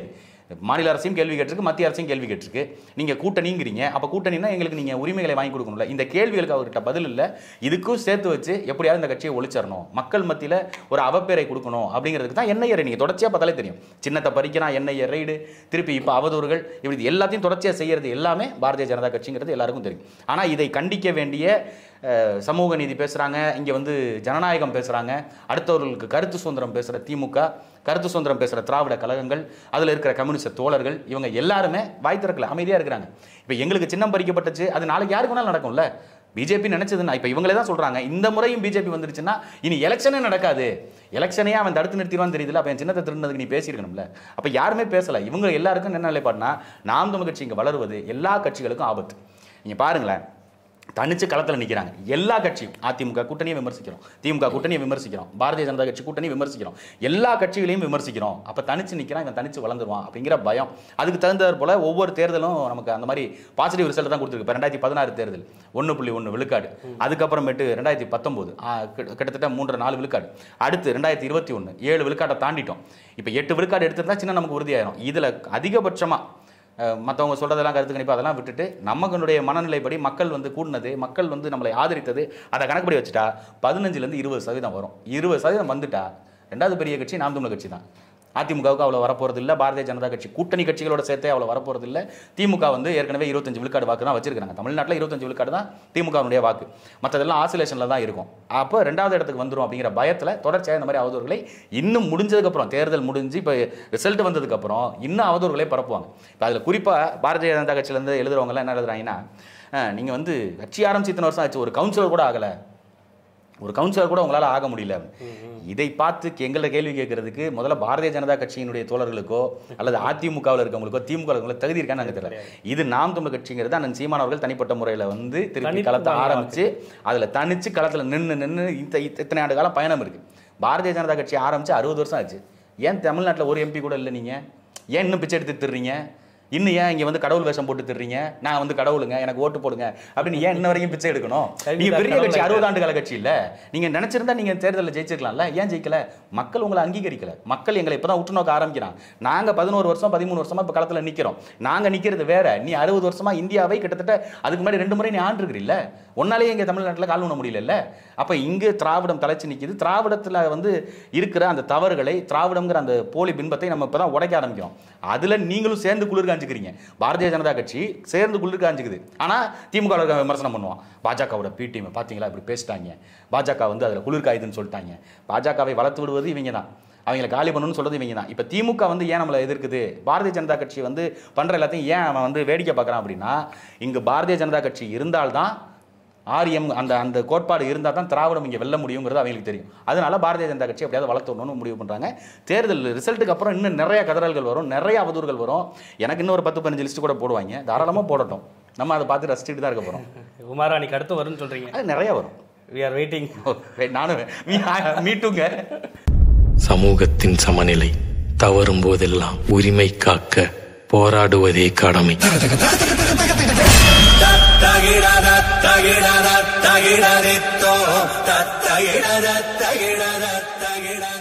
மாநில அரசையும் கேள்வி கேட்டிருக்கு மத்திய அரசையும் கேள்வி கேட்டிருக்கு நீங்க கூட்டணிங்கிறீங்க அப்ப கூட்டணினா எங்களுக்கு நீங்க உரிமைகளை வாங்கி கொடுக்கணும்ல இந்த கேள்விகளுக்கு அவர்கிட்ட பதில் இல்ல இதுக்கும் சேர்த்து வச்சு எப்படியாவது இந்த கட்சியை ஒழிச்சிடணும் மக்கள் மத்தியில ஒரு அவப்பேரை கொடுக்கணும் அப்படிங்கிறதுக்கு தான் என்ஐஆர் நீங்க தொடர்ச்சியா பார்த்தாலே தெரியும் சின்னத்தை பறிக்கிறான் என்ஐஆர் ரைடு திருப்பி இப்ப அவதூறுகள் இப்படி எல்லாத்தையும் தொடர்ச்சியா செய்யறது எல்லாமே பாரதிய ஜனதா கட்சிங்கிறது எல்லாருக்கும் தெரியும் ஆனா இதை கண்டிக்க வேண்டிய அஹ், சமூக நீதி பேசுறாங்க இங்க வந்து ஜனநாயகம் பேசுறாங்க அடுத்தவர்களுக்கு கருத்து சுதந்திரம் பேசுற திமுக கருத்து சுதந்திரம் பேசுற திராவிட கழகங்கள் அதுல இருக்கிற கம்யூனிஸ்ட் தோழர்கள் இவங்க எல்லாருமே வாய் திறக்கல அமைதியா இருக்கிறாங்க இப்போ எங்களுக்கு சின்னம் பறிக்கப்பட்டுச்சு அது நாளைக்கு யாருக்கு வேணாலும் நடக்கும்ல பிஜேபி நினைச்சதுன்னா இப்போ இவங்களே தான் சொல்றாங்க இந்த முறையும் பிஜேபி வந்துருச்சுன்னா இனி எலெக்ஷனே நடக்காது எலெக்ஷனே அவன் தடுத்து நிறுத்திடுவான்னு தெரியுதுல அப்போ என் சின்னத்தை திருடினதுக்கு நீ பேசியிருக்கணும்ல அப்போ யாருமே பேசல இவங்க எல்லாருக்கும் என்ன நிலைப்பாடுனா நாம் தமிழ் கட்சி இங்கே வளருவது எல்லா கட்சிகளுக்கும் ஆபத்து நீங்க பாருங்களேன் தனிச்சு களத்தில் நிற்கிறாங்க எல்லா கட்சியும் அதிமுக கூட்டணியை விமர்சிக்கிறோம் திமுக கூட்டணியை விமர்சிக்கிறோம் பாரதிய ஜனதா கட்சி கூட்டணி விமர்சிக்கிறோம் எல்லா கட்சிகளையும் விமர்சிக்கிறோம் அப்போ தனிச்சு நிற்கிறான் இவன் தனிச்சு வளர்ந்துருவான் அப்படிங்கிற பயம் அதுக்கு தகுந்தது போல ஒவ்வொரு தேர்தலும் நமக்கு அந்த மாதிரி பாசிட்டிவ் ரிசல்ட் தான் கொடுத்துருக்கு இப்போ ரெண்டாயிரத்தி பதினாறு தேர்தல் ஒன்று புள்ளி ஒன்று விழுக்காடு அதுக்கப்புறமேட்டு ரெண்டாயிரத்தி பத்தொம்போது கிட்டத்தட்ட மூன்று நாலு விழுக்காடு அடுத்து ரெண்டாயிரத்தி இருபத்தி ஒன்று ஏழு விழுக்காட்டை தாண்டிட்டோம் இப்போ எட்டு விழுக்காடு எடுத்துருந்தா சின்ன நமக்கு உறுதியாயிரும் இதில் அதிகபட்சமாக மற்றவங்க சொல்கிறதெல்லாம் கருத்து கணிப்பு அதெல்லாம் விட்டுட்டு நமக்கனுடைய மனநிலைப்படி மக்கள் வந்து கூடினது மக்கள் வந்து நம்மளை ஆதரித்தது அதை கணக்குப்படி வச்சுட்டா பதினஞ்சுலேருந்து இருபது சதவீதம் வரும் இருபது சதவீதம் வந்துட்டா ரெண்டாவது பெரிய கட்சி நாம் தமிழர் கட்சி தான் அதிமுகவுக்கு அவ்வளோ வரப்போறது இல்லை பாரதிய ஜனதா கட்சி கூட்டணி கட்சிகளோட சேர்த்தே அவ்வளோ வரப்போறது இல்லை திமுக வந்து ஏற்கனவே இருபத்தஞ்சு விழுக்காடு வாக்கு தான் வச்சிருக்காங்க தமிழ்நாட்டில் இருபத்தஞ்சு விழுக்காடு தான் திமுகவுடைய வாக்கு மற்றதெல்லாம் ஆசிலேஷனில் தான் இருக்கும் அப்போ ரெண்டாவது இடத்துக்கு வந்துரும் அப்படிங்கிற பயத்தில் தொடர்ச்சியாக இந்த மாதிரி அவதூறுகளை இன்னும் முடிஞ்சதுக்கப்புறம் தேர்தல் முடிஞ்சு இப்போ ரிசல்ட் வந்ததுக்கப்புறம் இன்னும் அவதூறுகளை பரப்புவாங்க இப்போ அதில் குறிப்பாக பாரதிய ஜனதா கட்சியிலேருந்து எழுதுறவங்கலாம் என்ன எழுதுறாங்கன்னா நீங்கள் வந்து கட்சி ஆரம்பிச்சு இத்தனை வருஷம் ஆச்சு ஒரு கவுன்சிலர் கூட ஆகலை ஒரு கவுன்சிலர் கூட உங்களால் ஆக முடியல இதை பார்த்து எங்களை கேள்வி கேட்கறதுக்கு முதல்ல பாரதிய ஜனதா கட்சியினுடைய தோழர்களுக்கோ அல்லது அதிமுகவில் இருக்கவங்களுக்கோ திமுக இருக்கவங்களுக்கோ தகுதி இருக்கான்னு எனக்கு தெரியல இது நாம் தமிழ் கட்சிங்கிறது அண்ணன் சீமான் அவர்கள் தனிப்பட்ட முறையில் வந்து திருப்பி தனித்து களத்தை தானே ஆரம்பிச்சு அதில் தனிச்சு களத்தில் நின்று நின்று இந்த இத்த- இத்தனை ஆண்டு காலம் பயணம் இருக்கு பாரதிய ஜனதா கட்சி ஆரம்பிச்சு அறுபது வருஷம் ஆச்சு ஏன் தமிழ்நாட்டில் ஒரு எம்பி கூட இல்லை நீங்க ஏன் இன்னும் பிச்சை எடுத்து திடுறீங்க இன்னும் ஏன் இங்க வந்து கடவுள் வேஷம் போட்டு திடுறீங்க நான் வந்து கடவுளுங்க எனக்கு ஓட்டு போடுங்க அப்படின்னு ஏன் இன்ன வரைக்கும் பிச்சை எடுக்கணும் நீங்க பெரிய கட்சி அறுபது ஆண்டு கால கட்சி இல்ல நீங்க நினைச்சிருந்தா நீங்க தேர்தலில் ஜெயிச்சிருக்கலாம்ல ஏன் ஜெயிக்கல மக்கள் உங்களை அங்கீகரிக்கல மக்கள் எங்களை இப்பதான் உற்று நோக்க ஆரம்பிக்கிறான் நாங்க பதினோரு வருஷம் பதிமூணு வருஷமா இப்ப களத்துல நிக்கிறோம் நாங்க நிக்கிறது வேற நீ அறுபது வருஷமா இந்தியாவை கிட்டத்தட்ட அதுக்கு முன்னாடி ரெண்டு முறை நீ ஆண்டிருக்கிறீல்ல ஒன்னாலேயே இங்க தமிழ்நாட்டுல கால் ஊன முடியல அப்ப இங்கு திராவிடம் தலைச்சு நிக்குது திராவிடத்துல வந்து இருக்கிற அந்த தவறுகளை திராவிடம்ங்கிற அந்த போலி பின்பத்தை நம்ம இப்பதான் உடைக்க ஆரம்பிக்கிறோம் அதுல நீங்களும் சேர்ந்து குளிர் காஞ்சிக்கிறீங்க பாரதிய ஜனதா கட்சி சேர்ந்து குளிர் காஞ்சிக்குது ஆனா திமுக ல இருக்க விமர்சனம் பண்ணுவான் பாஜகவோட பி டீம் பாத்தீங்களா இப்படி பேசிட்டாங்க பாஜக வந்து அதுல குளிர் காயுதுன்னு சொல்லிட்டாங்க பாஜகவை வளர்த்து விடுவது இவங்க தான் அவங்கள காலி பண்ணணும்னு சொல்றது இவங்க தான் இப்போ திமுக வந்து ஏன் நம்மளை எதிர்க்குது பாரதிய ஜனதா கட்சி வந்து பண்ற எல்லாத்தையும் ஏன் அவன் வந்து வேடிக்கை பார்க்கறான் அப்படின்னா இங்க பாரதிய ஜனதா கட்சி இருந்தால்தான் ஆரியம் அந்த அந்த கோட்பாடு இருந்தால் தான் திராவிடம் இங்கே வெல்ல முடியுங்கிறது அவங்களுக்கு தெரியும் அதனால பாரதிய ஜனதா கட்சி எப்படியாவது வளர்த்தணும்னு முடிவு பண்ணுறாங்க தேர்தல் ரிசல்ட்டுக்கு அப்புறம் இன்னும் நிறைய கதறல்கள் வரும் நிறைய அவதூறுகள் வரும் எனக்கு இன்னும் ஒரு பத்து பதினஞ்சு லிஸ்ட் கூட போடுவாங்க தாராளமாக போடட்டும் நம்ம அதை பார்த்து ரசிச்சுட்டு தான் இருக்க போகிறோம் உமாராணிக்கு அடுத்து வரும்னு சொல்றீங்க அது நிறைய வரும் we are waiting oh, wait, நானும் மீட்டுங்க சமூகத்தின் சமநிலை தவறும் போதெல்லாம் உரிமை காக்க போராடுவதே கடமை தகிடத தகிடத தகிடதித்தோ தத்தகிடத தகிடத தகிடத